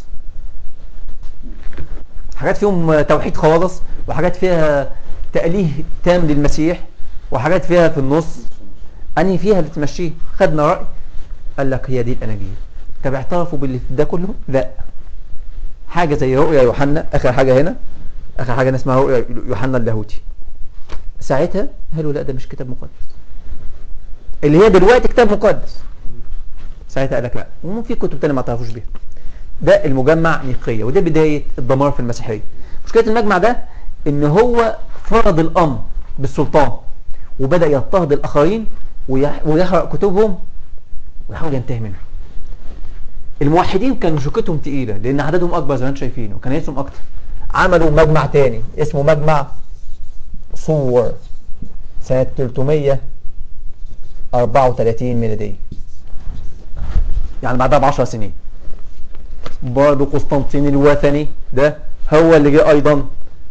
حاجات فيهم توحيد خالص وحاجات فيها تأليه تام للمسيح وحاجات فيها في النص أنهي فيها اللي تمشيه خدنا رأي قال لك هي دي الأناجيل طب اعترفوا باللي في ده كله لا حاجة زي رؤيا يوحنا آخر حاجة هنا آخر حاجة هنا اسمها رؤيا يوحنا اللاهوتي ساعتها قالوا لا ده مش كتاب مقدس اللي هي دلوقتي كتاب مقدس ساعتها قال لك لا وفي كتب تانية ما تعرفوش بيها ده المجمع نيقية وده بداية الدمار في المسيحية مشكلة المجمع ده ان هو فرض الامر بالسلطان وبدأ يضطهد الآخرين ويح- ويحرق كتبهم ويحاول ينتهي منهم الموحدين كانوا شوكتهم تقيلة لأن عددهم أكبر زي ما انتم شايفين وكان يسهم أكتر عملوا مجمع تاني اسمه مجمع صور سنة 334 ميلادية يعني بعدها بعشر سنين برضه قسطنطين الوثني ده هو اللي جه أيضا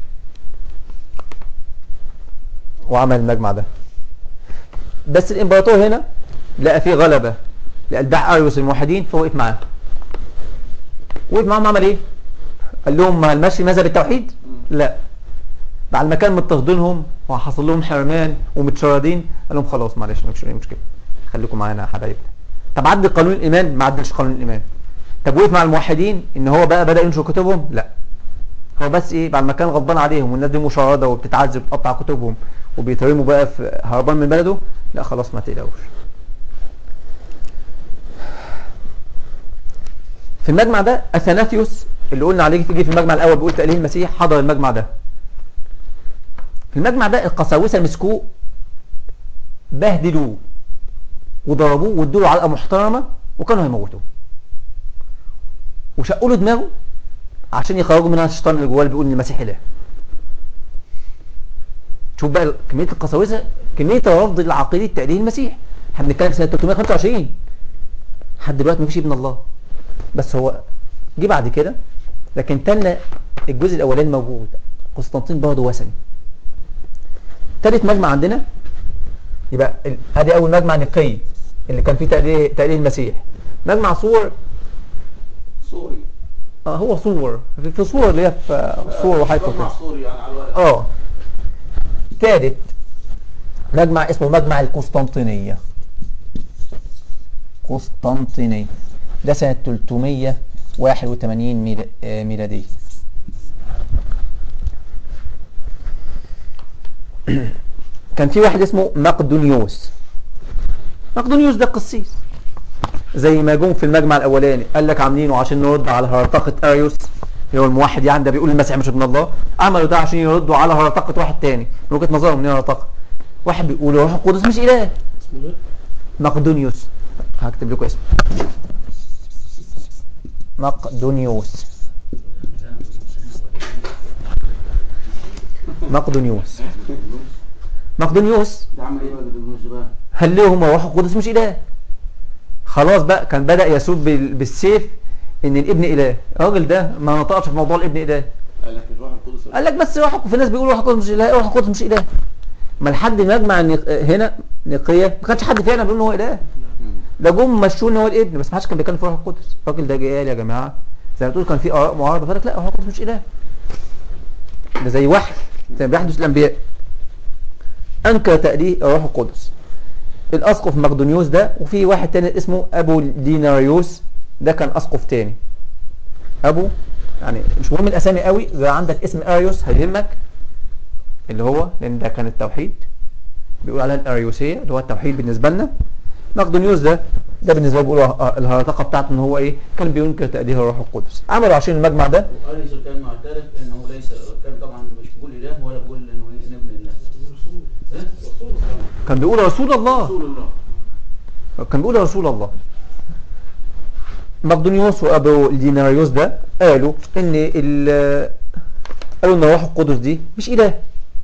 وعمل المجمع ده بس الإمبراطور هنا لقى فيه غلبة لأتباع أريوس الموحدين فوقف معاه وقف معاهم عمل إيه؟ قال لهم ما المشي ماذا بالتوحيد؟ لا بعد ما كان مضطهدينهم وحصل لهم حرمان ومتشردين قال لهم خلاص معلش مفيش اي مشكله خليكم معانا يا حبايبنا طب عدل قانون الايمان ما عدلش قانون الايمان طب وقف مع الموحدين ان هو بقى بدا ينشر كتبهم لا هو بس ايه بعد ما كان غضبان عليهم والناس دي مشرده وبتتعذب وبتقطع كتبهم وبيترموا بقى في هربان من بلده لا خلاص ما تقلقوش في المجمع ده اثناثيوس اللي قلنا عليه تيجي في المجمع الاول بيقول تأليه المسيح حضر المجمع ده في المجمع ده القساوسه مسكوه بهدلوه وضربوه وادوا له علقه محترمه وكانوا هيموتوه وشقوا له دماغه عشان يخرجوا منها الشيطان اللي جواه اللي بيقول ان المسيح اله شوف بقى كميه القساوسه كميه الرفض العقيدي لتأليه المسيح احنا بنتكلم في سنه 325 لحد دلوقتي مفيش ابن الله بس هو جه بعد كده لكن تنى الجزء الاولاني موجود قسطنطين برضه وثني تالت مجمع عندنا يبقى ال- ادي اول مجمع نقي اللي كان فيه تأليه تأليه المسيح مجمع صور سوري اه هو صور في, في صور اللي هي في آه، صور وحيفا مجمع كده سوري يعني على الورق اه تالت مجمع اسمه مجمع القسطنطينية قسطنطينية ده سنة 381 ميلا- آه، ميلادية كان في واحد اسمه مقدونيوس مقدونيوس ده قسيس زي ما جم في المجمع الاولاني قال لك عاملينه عشان نرد على هرطقه اريوس اللي هو الموحد يعني ده بيقول المسيح مش ابن الله عملوا ده عشان يردوا على هرطقه واحد تاني من وجهه نظرهم ان هي هرطقه واحد بيقول الروح القدس مش اله اسمه ايه؟ مقدونيوس هكتب لكم اسمه مقدونيوس مقدونيوس مقدونيوس ده عمل ايه بقى بالنص بقى؟ هل لهم الروح القدس مش اله خلاص بقى كان بدأ يسود بال- بالسيف ان الابن اله الراجل ده ما نطقش في موضوع الابن اله قال لك الروح القدس قال لك بس روح في ناس بيقولوا روح القدس مش اله روح القدس مش اله ما لحد مجمع النق- هنا نقيه ما كانش حد فعلا بيقول ان هو اله مم. ده جم مشوه ان هو الابن بس ما حدش كان بيتكلم في روح القدس الراجل ده جه قال يا جماعه زي ما تقول كان في اراء معارضه فقال لك لا روح القدس مش اله ده زي وحي زي ما بيحدث الانبياء انكر تأليه الروح القدس الاسقف مقدونيوس ده وفي واحد تاني اسمه ابو ديناريوس ده كان اسقف تاني ابو يعني مش مهم الاسامي قوي زي عندك اسم اريوس هيهمك اللي هو لان ده كان التوحيد بيقول عليها الاريوسيه اللي هو التوحيد بالنسبه لنا مقدونيوس ده ده بالنسبه له بيقولوا ه- الهرطقه بتاعته ان هو ايه كان بينكر تأديه الروح القدس عملوا عشان المجمع ده واريوس كان معترف انه ليس كان طبعا مش بيقول اله ولا بيقول انه إيه؟ ابن الله إيه؟ كان بيقول رسول الله رسول الله كان بيقول رسول الله مقدونيوس وابو ديناريوس ده قالوا ان ال قالوا ان الروح القدس دي مش اله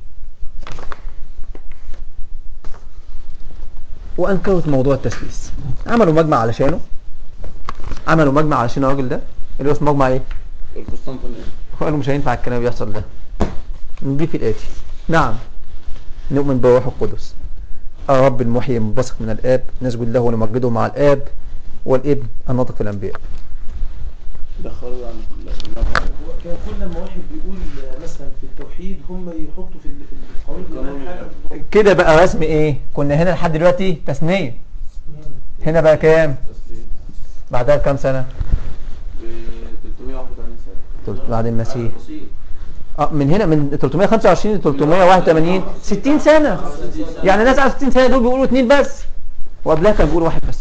وانكروا موضوع التثليث عملوا مجمع علشانه عملوا مجمع علشان الراجل ده اللي هو اسمه مجمع ايه القسطنطينية قالوا مش هينفع الكلام اللي بيحصل ده نضيف الآتي نعم نؤمن بالروح القدس الرب المحيي المنبثق من الآب نسجد له ونمجده مع الآب والابن الناطق في الأنبياء دخلوا يعني في المجمع هو كان كل ما واحد بيقول آه، مثلا في التوحيد هم يحطوا في ال- في القانون الإيمان حاجه كده بقى رسم ايه كنا هنا لحد دلوقتي تثنية هنا بقى كام تسليم بعدها كام سنة ب 381 سنة تلت- بعد المسيح بسيط اه من هنا من 325 ل 381 60 سنة يعني ناس على 60 سنة دول بيقولوا اتنين بس وقبلها كان بيقول واحد بس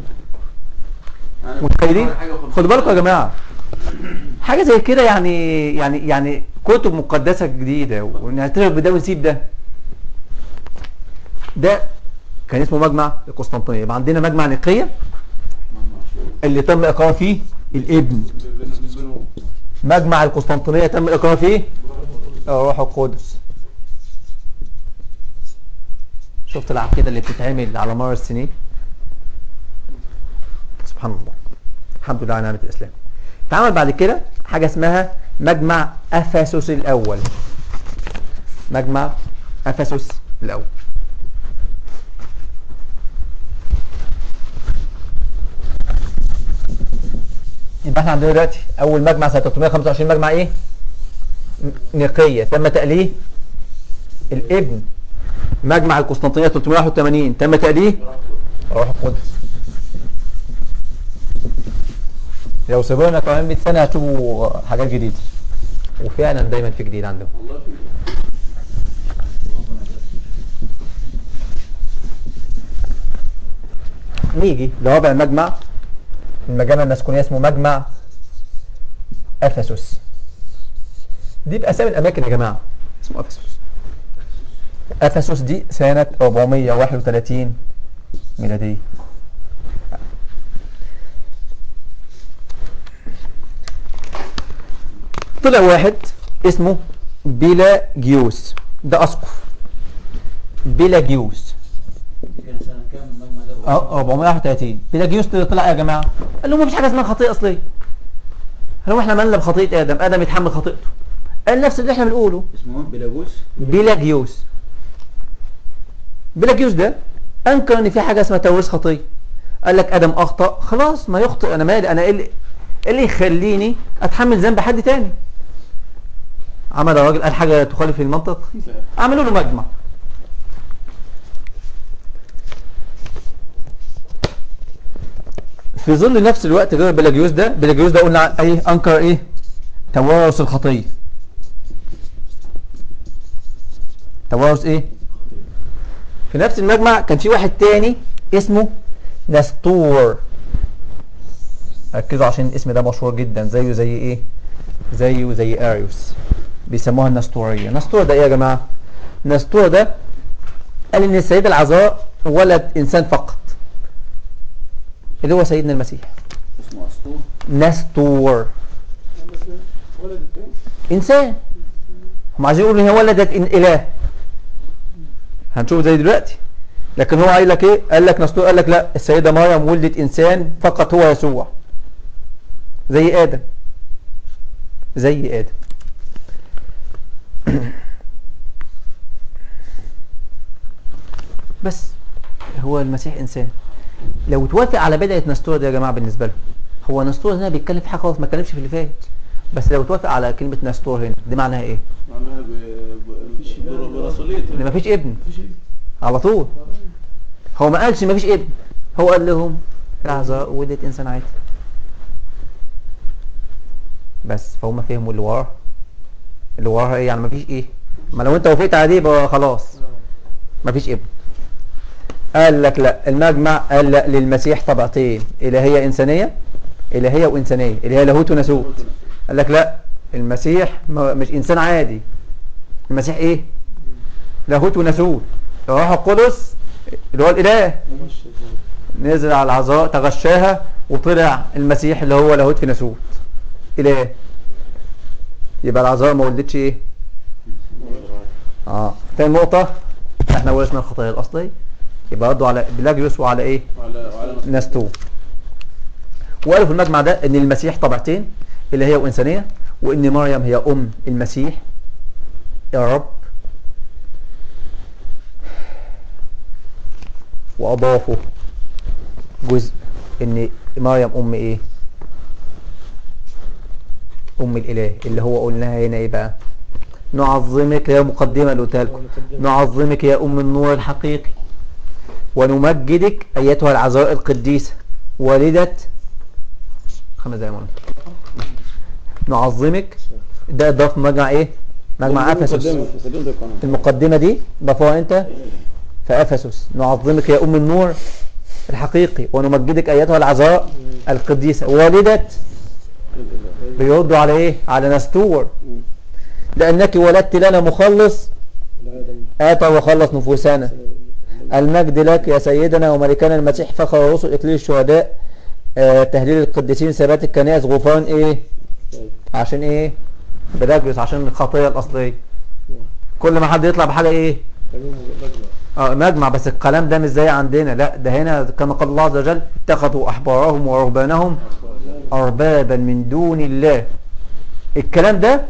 يعني متخيلين حاجة وخمسين. خدوا بالكم يا جماعه حاجه زي كده يعني يعني يعني كتب مقدسه جديده ونعترف بده ونسيب ده ده كان اسمه مجمع القسطنطينية يبقى عندنا مجمع نقية اللي تم إقرار فيه الابن مجمع القسطنطينية تم إقرار فيه الروح القدس شفت العقيدة اللي بتتعمل على مر السنين سبحان الله الحمد لله على نعمة الإسلام اتعمل بعد كده حاجة اسمها مجمع أفسس الأول مجمع أفسس الأول يبقى احنا عندنا دلوقتي أول مجمع سنة 325 مجمع إيه؟ نقية تم تأليه الابن مجمع القسطنطينية 381 تم تأليه روح القدس لو سيبوا لنا كمان 100 سنة هتشوفوا حاجات جديدة وفعلا دايما في جديد عندهم والله في نيجي لرابع مجمع المجامع المسكونية اسمه مجمع أفسس دي بأسامي الأماكن يا جماعة اسمه أفسس أفسس دي سنة 431 ميلادية طلع واحد اسمه بيلاجيوس ده أسقف بيلاجيوس دي كان سنة كام المجمع ده؟ اه 431 بيلاجيوس طلع إيه يا جماعه قال لهم مفيش حاجه اسمها خطيئه اصليه قال لهم احنا مالنا بخطيئه ادم ادم يتحمل خطيئته قال نفس اللي احنا بنقوله اسمه ايه؟ بيلاجوس بيلاجيوس بيلاجيوس ده انكر ان في حاجه اسمها توريث خطيه قال لك ادم اخطا خلاص ما يخطئ انا مالي انا ايه اللي إيه اللي يخليني اتحمل ذنب حد تاني عمل الراجل قال حاجه تخالف المنطق عملوا له مجمع في ظل نفس الوقت غير بيلاجيوس ده بيلاجيوس ده قلنا ايه انكر ايه توارث الخطيه توارث ايه في نفس المجمع كان في واحد تاني اسمه نستور ركزوا عشان الاسم ده مشهور جدا زيه زي ايه زيه زي اريوس بيسموها النستورية نستور ده ايه يا جماعة نستور ده قال ان السيدة العذراء ولد انسان فقط اللي هو سيدنا المسيح اسمه اسطول نستور ولد التاني انسان هم عايزين يقولوا ان هي ولدت إن اله هنشوف زي دلوقتي لكن هو قال لك ايه قال لك نستور قال لك لا السيده مريم ولدت انسان فقط هو يسوع زي ادم زي ادم بس هو المسيح انسان لو توافق على بدايه نستور دي يا جماعه بالنسبه له هو نستور هنا بيتكلم في حاجه خالص ما اتكلمش في اللي فات بس لو توافق على كلمه نستور هنا دي معناها ايه معناها ب- ب- ب- برسولية ان مفيش ابن مفيش إيه. على طول هو ما قالش مفيش ابن هو قال لهم العذراء ولدت انسان عادي بس فهم فهموا اللي وراه اللي وراها ايه يعني مفيش ايه ما لو انت وافقت على دي يبقى خلاص مفيش ابن قال لك لا المجمع قال لا للمسيح طبقتين الهيه انسانيه الهيه وانسانيه الهيه لاهوت وناسوت قال لك لا المسيح ما- مش انسان عادي المسيح ايه لاهوت وناسوت الروح القدس اللي هو الاله ماشي. نزل على العذراء تغشاها وطلع المسيح اللي هو لاهوت في ناسوت اله يبقى العذراء ما ولدتش ايه اه تاني نقطة احنا ورثنا الخطايا الاصلية يبقى ردوا على بلاجيوس وعلى ايه وعلى وعلى ناستو وقالوا في المجمع ده ان المسيح طبعتين اللي هي وانسانيه وان مريم هي ام المسيح يا رب واضافوا جزء ان مريم ام ايه ام الاله اللي هو قلناها هنا ايه بقى نعظمك يا مقدمه اللي قلتها لكم نعظمك يا ام النور الحقيقي ونمجدك أيتها العذراء القديسة والدة خمس دقايق مرة. نعظمك ده اضاف مجمع ايه مجمع افسس مقدمة مقدمة القناة المقدمة دي ضافوها انت في افسس نعظمك يا ام النور الحقيقي ونمجدك ايتها العذراء القديسة والدة بيردوا على ايه على نستور لانك ولدت لنا مخلص العالم اتى وخلص نفوسنا المجد لك يا سيدنا وملكنا المسيح فخر الرسل اكليل الشهداء آه تهليل القديسين ثبات الكنائس غفران ايه طيب. عشان ايه بلاجيوس عشان الخطيه الاصليه كل ما حد يطلع بحاجه ايه تمام مجمع اه مجمع بس الكلام ده مش زي عندنا لا ده هنا كما قال الله عز وجل اتخذوا احبارهم ورهبانهم اربابا من دون الله الكلام ده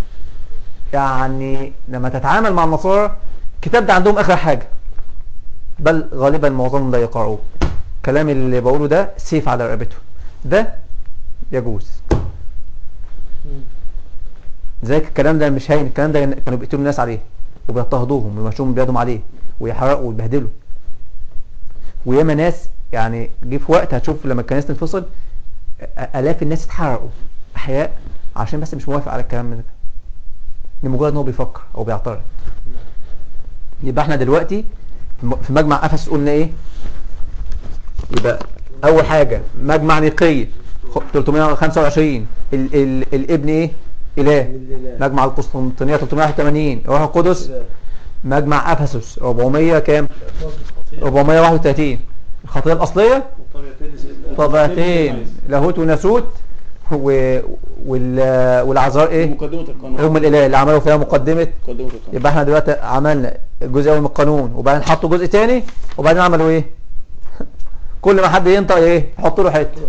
يعني لما تتعامل مع النصارى الكتاب ده عندهم اخر حاجه بل غالبا معظمهم لا يقرؤوه الكلام اللي بقوله ده سيف على رقبته ده يجوز مم. زيك الكلام ده مش هين الكلام ده كانوا بيقتلوا الناس عليه وبيضطهدوهم ويمشوهم بيدهم عليه ويحرقوا ويبهدلوا وياما ناس يعني جه في وقت هتشوف لما الكنائس تنفصل آ- الاف الناس اتحرقوا احياء عشان بس مش موافق على الكلام ده لمجرد ان هو بيفكر او بيعترض يبقى احنا دلوقتي في م- في مجمع افسس قلنا ايه يبقى اول حاجه مجمع نيقيه خ- 325 ال ال الابن ايه اله الإله. مجمع القسطنطينيه 381 روح القدس إله. مجمع افسس 400 كام إطلاق الخطيئة. 431 الخطيه الاصليه والطبيعتين لسيدنا. طبقتين لاهوت وناسوت و... وال... والعذراء ايه مقدمة القانون هم الاله اللي عملوا فيها مقدمه مقدمة القانون يبقى احنا دلوقتي عملنا جزء اول من القانون وبعدين حطوا جزء تاني وبعدين عملوا ايه كل ما حد ينطق ايه يحط له حته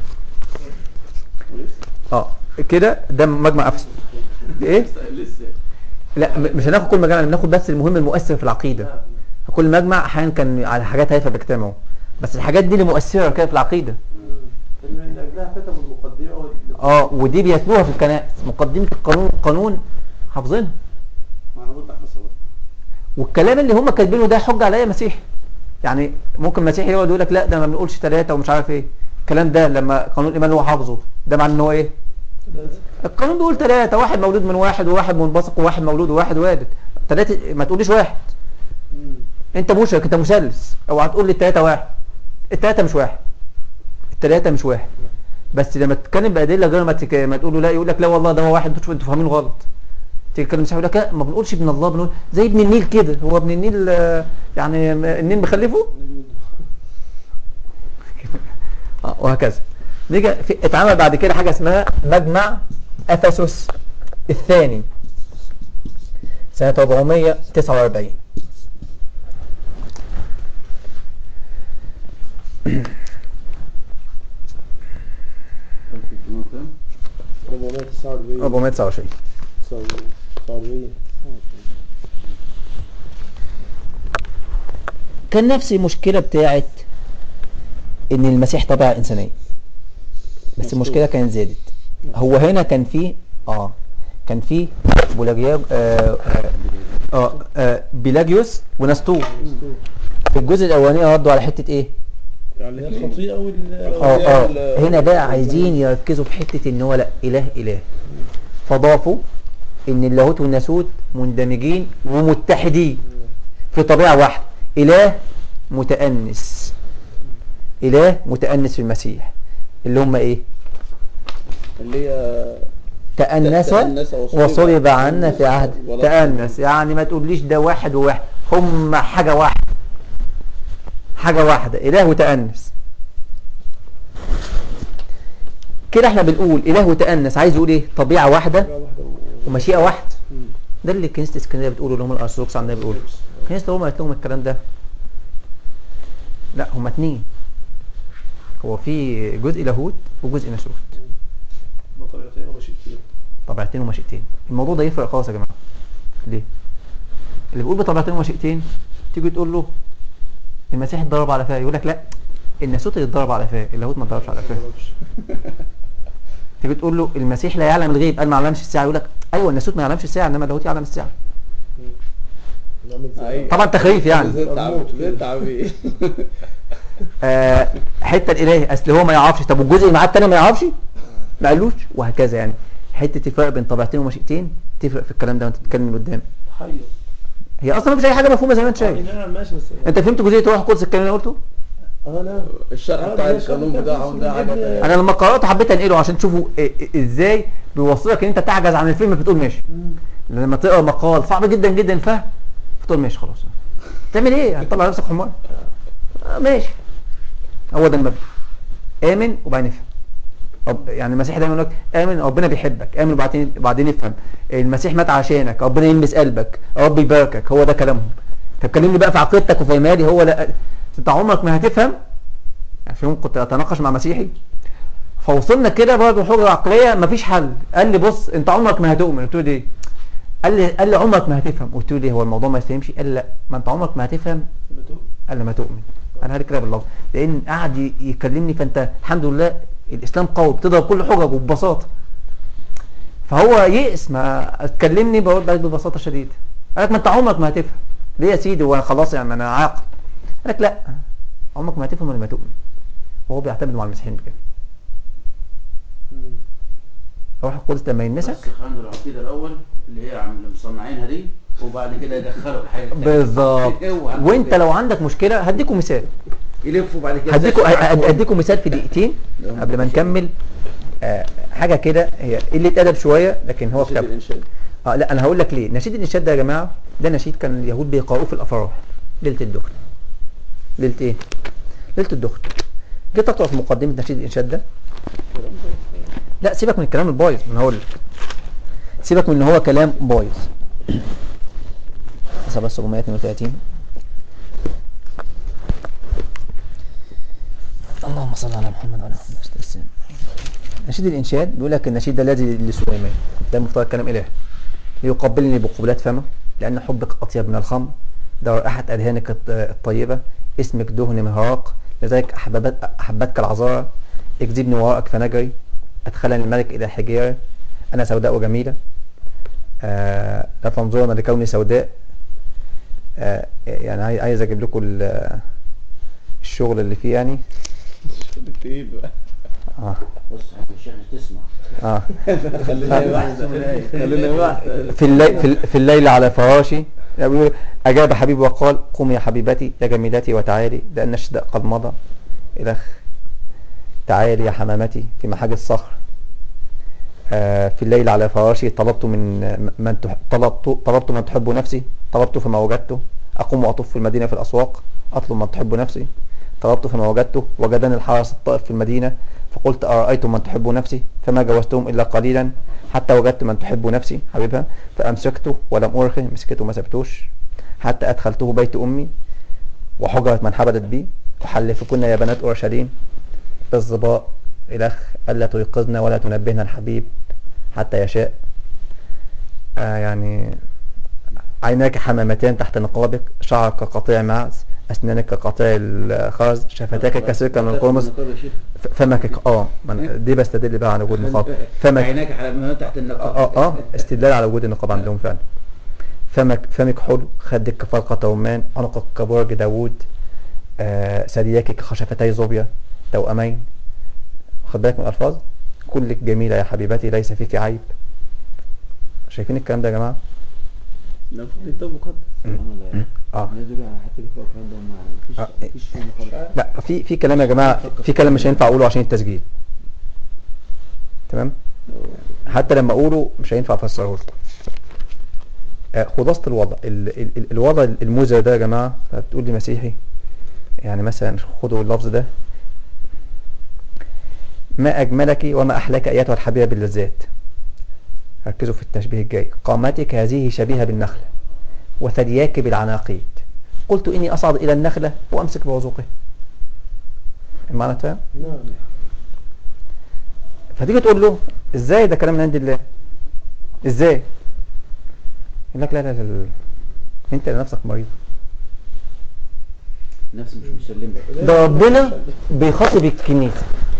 اه كده ده مجمع افسس ايه لسه لا م- مش هناخد كل مجمع بناخد بس المهم المؤثر في العقيده نعم. كل مجمع احيانا كان على حاجات هايفه بيجتمعوا بس الحاجات دي اللي مؤثره كده في العقيده مم. من أجلها كتبوا المقدمة وال- اه ودي بيتلوها في الكنائس مقدمه القانون القانون حافظينها ما انا قلت احنا سوا والكلام اللي هم كاتبينه ده حجه على اي مسيحي يعني ممكن مسيحي يقعد يقول لك لا ده ما بنقولش ثلاثه ومش عارف ايه الكلام ده لما قانون الايمان اللي هو حافظه ده معناه ان هو ايه القانون بيقول ثلاثه واحد مولود من واحد وواحد منبثق وواحد مولود وواحد والد ثلاثه ما تقوليش واحد مم. انت مشرك انت مثلث اوعى تقول لي الثلاثه واحد الثلاثه مش واحد الثلاثه مش واحد بس لما تتكلم بادله غير ما تك... ما تقول له لا يقول لك لا والله ده هو واحد انتوا انتوا فاهمين غلط تيجي تتكلم مسيحي يقول لك لا ما بنقولش ابن الله بنقول زي ابن النيل كده هو ابن النيل آه، يعني م- النيل مخلفه آه، وهكذا نيجي في اتعمل بعد كده حاجه اسمها مجمع افسس الثاني سنه 449 449 429 49 كان نفس المشكله بتاعت ان المسيح طبيعه انسانيه بس المشكله كانت زادت هو هنا كان فيه اه كان فيه بولاجيا آه آه, آه, آه بيلاجيوس ونستور في الجزء الاولاني ردوا على حته ايه يعني الخطيئة وال اه اه هنا بقى عايزين يركزوا في حته ان هو لا اله اله فضافوا ان اللاهوت والناسوت مندمجين ومتحدين في طبيعه واحده اله متانس اله متانس في المسيح اللي هم ايه اللي هي تأنس تأنس وصلب وصلب عنا في عهد ولا- تأنس يعني ما تقوليش ده واحد وواحد هم حاجة واحدة حاجة واحدة إله وتأنس كده احنا بنقول إله وتأنس عايز يقول ايه طبيعة واحدة واحدة و- ومشيئة واحدة مم. ده اللي كنيسة اسكندرية بتقوله اللي هم الأرثوذكس عندنا بيقولوا كنيسة روما قالت لهم الكلام ده لا هما اتنين هو في جزء لاهوت وجزء ناسوت بطريقتين ومشيئتين طبيعتين ومشيئتين الموضوع ده يفرق خالص يا جماعه ليه اللي بيقول بطبيعتين ومشيئتين تيجي تقول له المسيح اتضرب على فاه يقول لك لا الناسوت اللي اتضرب على فاه اللاهوت ما اتضربش على فاه تيجي تقول له المسيح لا يعلم الغيب قال ما يعلمش الساعه يقول لك ايوه الناسوت ما يعلمش الساعه انما اللاهوت يعلم الساعه نعمل زي- أيوة. طبعا تخريف يعني زي التعبير زي التعبير آه حته الالهي اصل هو ما يعرفش طب والجزء اللي معاه التاني ما يعرفش ما قالوش وهكذا يعني حته الفرق بين طبيعتين ومشيئتين تفرق في الكلام ده وانت بتتكلم من قدام حي هي اصلا مفيش اي حاجه مفهومه زي ما انت شايف نعم ماشي بس انت فهمت جزئيه روح القدس الكلام اللي أنا قلته اه لا الشرح بتاع القانون بتاعهم ده حاجة تانية. انا لما قرات حبيت انقله عشان تشوفوا إيه- إيه- ازاي بيوصلك ان انت تعجز عن الفيلم بتقول ماشي مم. لما تقرا مقال صعب جدا جدا الفهم بتقول ماشي خلاص تعمل ايه هتطلع نفسك حمار آه ماشي هو ده المبدأ امن وبعدين افهم رب يعني المسيح دايما يقول لك امن ربنا بيحبك امن وبعدين وبعدين افهم المسيح مات عشانك ربنا يلمس قلبك رب يباركك هو ده كلامهم طب كلمني بقى في عقيدتك وفي ايماني هو لا انت عمرك ما هتفهم يعني في يوم كنت اتناقش مع مسيحي فوصلنا كده برضه حجره عقليه مفيش حل قال لي بص انت عمرك ما هتؤمن قلت له ليه قال لي قال لي عمرك ما هتفهم قلت له ليه هو الموضوع ما يفهمش قال لي لا ما انت عمرك ما هتفهم قال لي ما تؤمن انا هلك كده باللفظ لان قعد ي- يكلمني فانت الحمد لله الاسلام قوي بتضرب كل حجج وببساطه فهو يئس ما تكلمني بقول لك ببساطه شديده قال لك ما انت عمرك ما هتفهم ليه يا سيدي وانا خلاص يعني انا عاقل قال لك لا عمرك ما هتفهم ولا ما تؤمن وهو بيعتمد مع المسيحيين بكده روح القدس لما يلمسك بس عنده العقيده الاول اللي هي عم مصنعينها دي وبعد كده يدخلوا الحاجه التانية. بالظبط هو عنده وانت كده. لو عندك مشكله هديكم مثال يلفوا بعد كده هديكم زي الشعب. هديكم مثال في دقيقتين قبل ما نكمل آه، حاجه كده هي قله ادب شويه لكن هو نشيد كتاب الإنشاد اه لا انا هقول لك ليه نشيد الانشاد ده يا جماعه ده نشيد كان اليهود بيقرأوه في الافراح ليله الدخن ليله ايه ليله الدخن جيت اقرا في مقدمه نشيد الانشاد ده لا سيبك من الكلام البايظ انا هقول لك سيبك من ان هو كلام بايظ حسب 732 اللهم صل على محمد وعلى محمد وسلم نشيد الانشاد بيقول لك النشيد ده الذي لسليمان ده مفترض كلام اله ليقبلني بقبلات فمه لأن حبك أطيب من الخمر ده رائحة أدهانك الط- الطيبة اسمك دهن مهراق لذلك أحببت أحبتك العذارى اكذبني وراءك فنجري أدخلني الملك إلى حجارة أنا سوداء وجميلة آه لا تنظرن لكوني سوداء آه يعني عاي- عايز أجيب لكم ال- الشغل اللي فيه يعني تقيل بقى آه بص يا الشيخ تسمع آه خلينا واحد خلينا واحد في الليل في, ال- في الليل على فراشي يقول أجاب حبيبي وقال قومي يا حبيبتي يا جميلتي وتعالي لأن الشتاء قد مضى إلخ تعالي يا حمامتي في محاج الصخر آه، في الليل على فراشي طلبت من من تح- طلبت طلبت من تحب نفسي طلبت فما وجدته أقوم وأطوف في المدينة في الأسواق أطلب من تحب نفسي طلبت فما وجدته وجدني الحرس الطائف في المدينة فقلت أرأيتم من تحب نفسي فما جوزتهم إلا قليلا حتى وجدت من تحب نفسي حبيبها فأمسكته ولم أرخي مسكته ما سبتوش حتى أدخلته بيت أمي وحجرة من حبلت بي تحلفكن يا بنات أورشليم بالظباء إلخ ألا تيقظنا ولا تنبهنا الحبيب حتى يشاء آه يعني عيناك حمامتان تحت نقابك شعرك كقطيع معز أسنانك كقطيع الخرز شفتاك كسرك من القرمز النقاب يا شيخ. ف- فمك اه ما أنا دي بستدل بقى على وجود نقاب فمك عيناك على ما تحت النقاب اه اه استدلال على وجود النقاب عندهم فعلا فمك فمك حلو خدك كفرقة رومان عنقك كبرج داوود آه ثدياك كخشفتي زوبيا توأمين خد بالك من الألفاظ كلك جميلة يا حبيبتي ليس فيك عيب شايفين الكلام ده يا جماعة لا في كتاب مقدس سبحان الله اه يدل على حتى بيقرأ الكلام ده ما آه. فيش مفيش فيه مقابل لا في في كلام يا جماعة في كلام مش هينفع أقوله عشان التسجيل تمام حتى لما أقوله مش هينفع أفسره لكم آه، خلاصة الوضع ال ال ال الوضع المزر ده يا جماعة فبتقول لي مسيحي يعني مثلا خدوا اللفظ ده ما أجملك وما أحلاك أيتها الحبيبة باللذات ركزوا في التشبيه الجاي قامتك هذه شبيهة بالنخلة وثدياك بالعناقيد قلت إني أصعد إلى النخلة وأمسك بعذوقها المعنى فاهم؟ نعم فتيجي تقول له ازاي ده كلام من عند الله ازاي يقول لك لا لا لا, لا. انت نفسك مريض نفسي مش مسلمة ده ربنا بيخاطب الكنيسة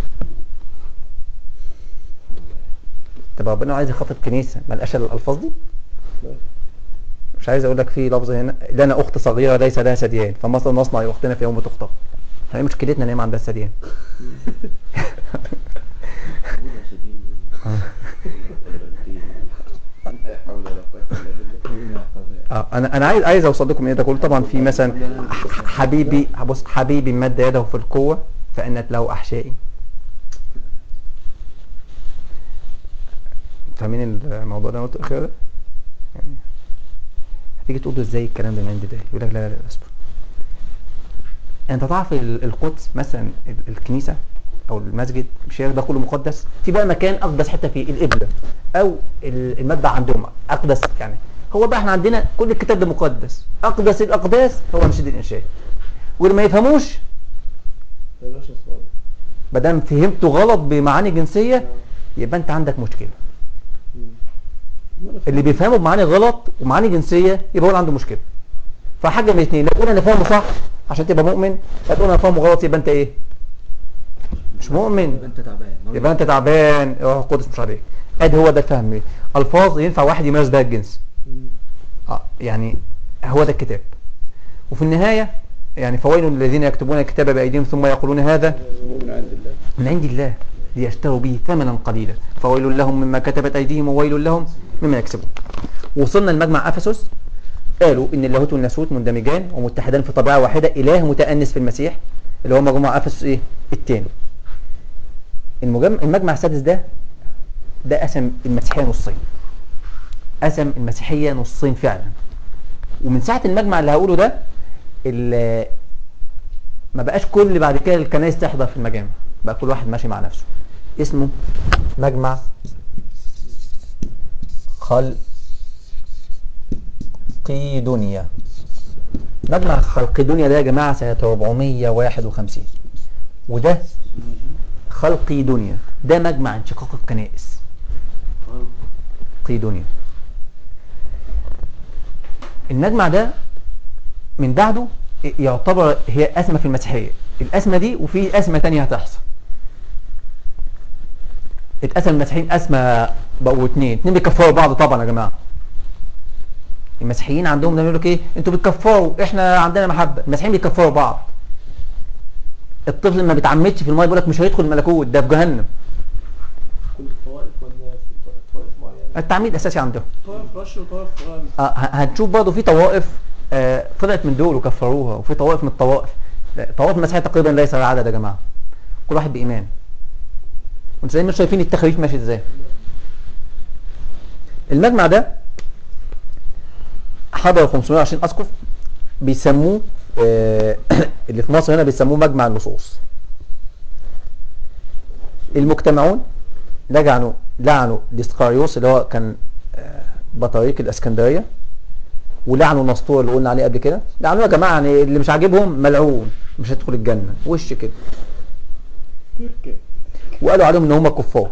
طب ربنا عايز يخاطب كنيسة ما لقاش إلا الالفاظ دي مش عايز اقول لك في لفظ هنا لنا اخت صغيره ليس لها ثديان فمثلا نصنع اختنا في يوم تخطب هي مشكلتنا ان هي ما عندها ثديان قول يا سيدي لا حول ولا قوة إلا بالله اه انا انا عايز عايز اوصل لكم ايه ده كله طبعا في مثلا ح- ح- حبيبي بص حبيبي مد يده في القوه فانت له احشائي فاهمين الموضوع ده انا قلته اخيرا ده؟ يعني تيجي تقول له ازاي الكلام ده من عند ده يقول لك لا لا لا اصبر انت تعرف ال- القدس مثلا ال- الكنيسه او المسجد مش هي ده كله مقدس في بقى مكان اقدس حته فيه القبله او ال- المذبح عندهم اقدس يعني هو بقى احنا عندنا كل الكتاب ده مقدس اقدس الاقداس هو نشيد الانشاد واللي ما يفهموش ما يبقاش نصراني ما دام فهمته غلط بمعاني جنسيه يبقى انت عندك مشكله مم. أمال اللي بيفهمه بمعاني غلط ومعاني جنسيه يبقى هو اللي عنده مشكله فحاجه من الاثنين لا تقول انا فاهمه صح عشان تبقى مؤمن لا تقول انا فاهمه غلط يبقى انت ايه مش مؤمن يبقى انت تعبان يبقى انت تعبان روح القدس مش عليك ادي هو ده الفهم الفاظ ينفع واحد يمارس بها الجنس مم. اه يعني هو ده الكتاب وفي النهايه يعني فويل للذين يكتبون الكتاب بايديهم ثم يقولون هذا من عند الله من عند الله ليشتروا به ثمنا قليلا فويل لهم مما كتبت ايديهم وويل لهم مما يكسبون وصلنا لمجمع افسس قالوا ان اللاهوت والناسوت مندمجان ومتحدان في طبيعه واحده اله متانس في المسيح اللي هو مجمع افسس ايه الثاني المجمع المجمع السادس ده ده قسم المسيحيه نصين قسم المسيحيه نصين فعلا ومن ساعه المجمع اللي هقوله ده ال- ما بقاش كل بعد كده الكنائس تحضر في المجامع بقى كل واحد ماشي مع نفسه اسمه مجمع خلقيدونيا مجمع خلقيدونيا ده يا جماعة سنة 451 وده خلقيدونيا ده مجمع انشقاق الكنائس قيدونيا المجمع ده من بعده يعتبر هي أزمة في المسيحية الأزمة دي وفي أزمة تانية هتحصل اتقسم المسيحيين أزمة بقوا اتنين اتنين بيكفروا بعض طبعا يا جماعة المسيحيين عندهم دايما يقول لك ايه انتوا بتكفروا احنا عندنا محبة المسيحيين بيكفروا بعض الطفل ما بيتعمدش في الماء بيقول لك مش هيدخل الملكوت ده في جهنم كل الطوائف ولا في طوائف معينة التعميد اساسي عندهم طائف رش وطائف رمي آه، ه- هنشوف برضه في طوائف آه، طلعت من دول وكفروها وفي طوائف من الطوائف لا، طوائف المسيحيه تقريبا ليس لها عدد يا جماعه كل واحد بايمان وانتوا زي ما شايفين التخريف ماشي ازاي المجمع ده حضر 520 اسقف بيسموه آه، اللي في مصر هنا بيسموه مجمع النصوص المجتمعون لجعنوا لعنوا ديسقاريوس اللي هو كان آه، بطريق الاسكندريه ولعنوا نسطور اللي قلنا عليه قبل كده لعنوه يا جماعه يعني اللي مش عاجبهم ملعون مش هيدخل الجنه وش كده تركة وقالوا عليهم ان هم كفار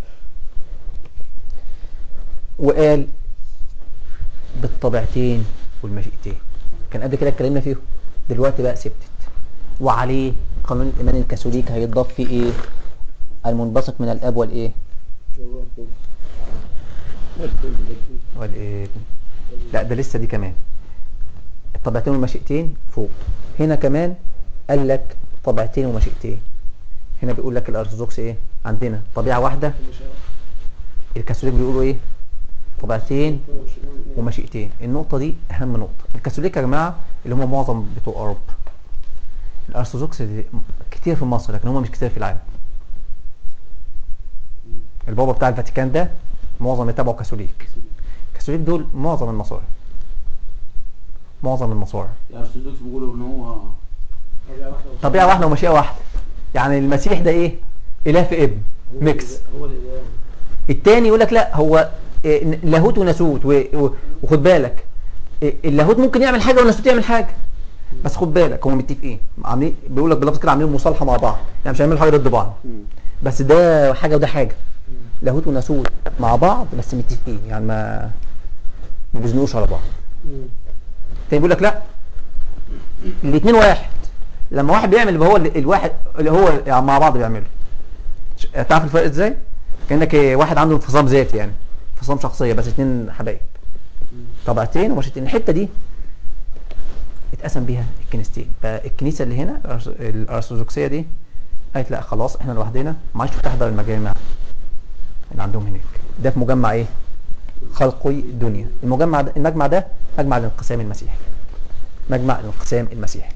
وقال بالطبيعتين والمشيئتين كان قبل كده اتكلمنا فيهم دلوقتي بقى ثبتت وعليه قانون الايمان الكاثوليكي هيتضاف فيه ايه المنبثق من الاب والايه والله كله والكل والكل. والايه لا ده لسه دي كمان الطبيعتين والمشيئتين فوق هنا كمان قال لك طبيعتين ومشيئتين هنا بيقول لك الارثوذكس ايه عندنا طبيعه واحده مش عارف. الكاثوليك بيقولوا ايه طبيعتين كله مش- كله- ومشيئتين النقطة دي أهم نقطة الكاثوليك يا جماعة اللي هم معظم بتوع أوروبا الأرثوذكس دي كتير في مصر لكن هم مش كتير في العالم البابا بتاع الفاتيكان ده معظم اللي تبعه كاثوليك الكاثوليك دول معظم المصاري معظم المصاري الارثوذكس بيقولوا ان هو طبيعة واحدة وصف. طبيعة واحدة ومشيئة واحدة يعني المسيح ده إيه إله في ابن هو ميكس الإله- هو الإله التاني يقول لك لا هو إيه، لاهوت وناسوت و- و- وخد بالك إيه، اللاهوت ممكن يعمل حاجه والناسوت يعمل حاجه بس خد بالك هم متفقين عاملين بيقول لك باللفظ كده عاملين مصالحه مع بعض يعني مش هيعملوا حاجه ضد بعض بس ده حاجه وده حاجه لاهوت وناسوت مع بعض بس متفقين يعني ما ما بيزنقوش على بعض مم. تاني بيقول لك لا الاثنين واحد لما واحد بيعمل يبقى هو ال- الواحد اللي هو يعني مع بعض بيعملوا ش- تعرف الفرق ازاي؟ كانك إيه، واحد عنده انفصام ذاتي يعني انفصام شخصيه بس اتنين حبايب طبقتين ومشيتين الحته دي اتقسم بيها الكنيستين فالكنيسه اللي هنا الأرث- الارثوذكسيه دي قالت لا خلاص احنا لوحدنا ما عادش تحضر المجامع اللي عندهم هناك ده في مجمع ايه؟ خلقي الدنيا المجمع ده المجمع ده مجمع الانقسام المسيحي مجمع الانقسام المسيحي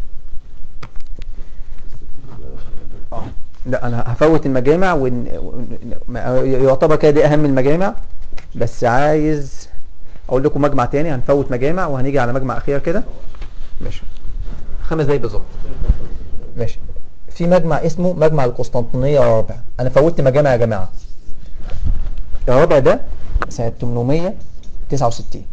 اه لا انا هفوت المجامع ون... ون... ما- يعتبر كده دي اهم المجامع بس عايز اقول لكم مجمع تاني هنفوت مجامع وهنيجي على مجمع اخير كده ماشي خمس دقايق بالظبط ماشي في مجمع اسمه مجمع القسطنطينية الرابع انا فوتت مجامع يا جماعة الرابع ده سنة 869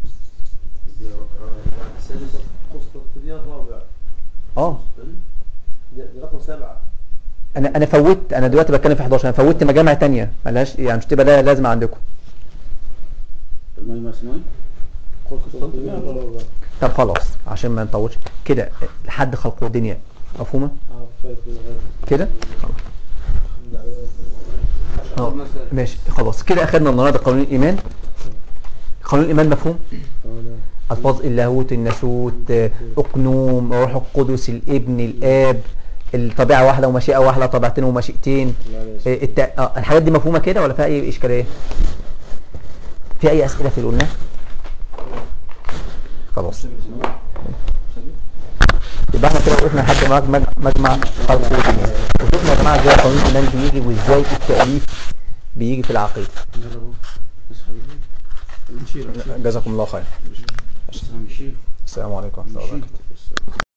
قسطنطينية الرابع اه دي دي رقم سبعة انا انا فوتت انا دلوقتي بتكلم في 11 انا فوتت مجامع تانية ملهاش يعني مش تبقى لها لازمة عندكم المجمع اسمه ايه؟ قسطنطينية الرابع طب خلاص عشان ما نطولش كده لحد خلق الدنيا مفهومة اه فايت كده خلاص اه ماشي خلاص كده اخدنا النهارده قانون الايمان قانون الايمان مفهوم الفاظ اللاهوت الناسوت آه، اقنوم روح القدس الابن الاب الطبيعه واحده ومشيئه واحده طبيعتين ومشيئتين آه، الت... آه، الحاجات دي مفهومه كده ولا فيها اي اشكاليه في اي اسئله في اللي قلناه خلاص يبقى احنا كده وقفنا لحد ما مج- مجمع خلق الدنيا وشفنا يا جماعه ازاي قانون الايمان بيجي وازاي التاليف بيجي في العقيده جزاكم الله خير بس هم شيخ السلام عليكم ورحمه الله وبركاته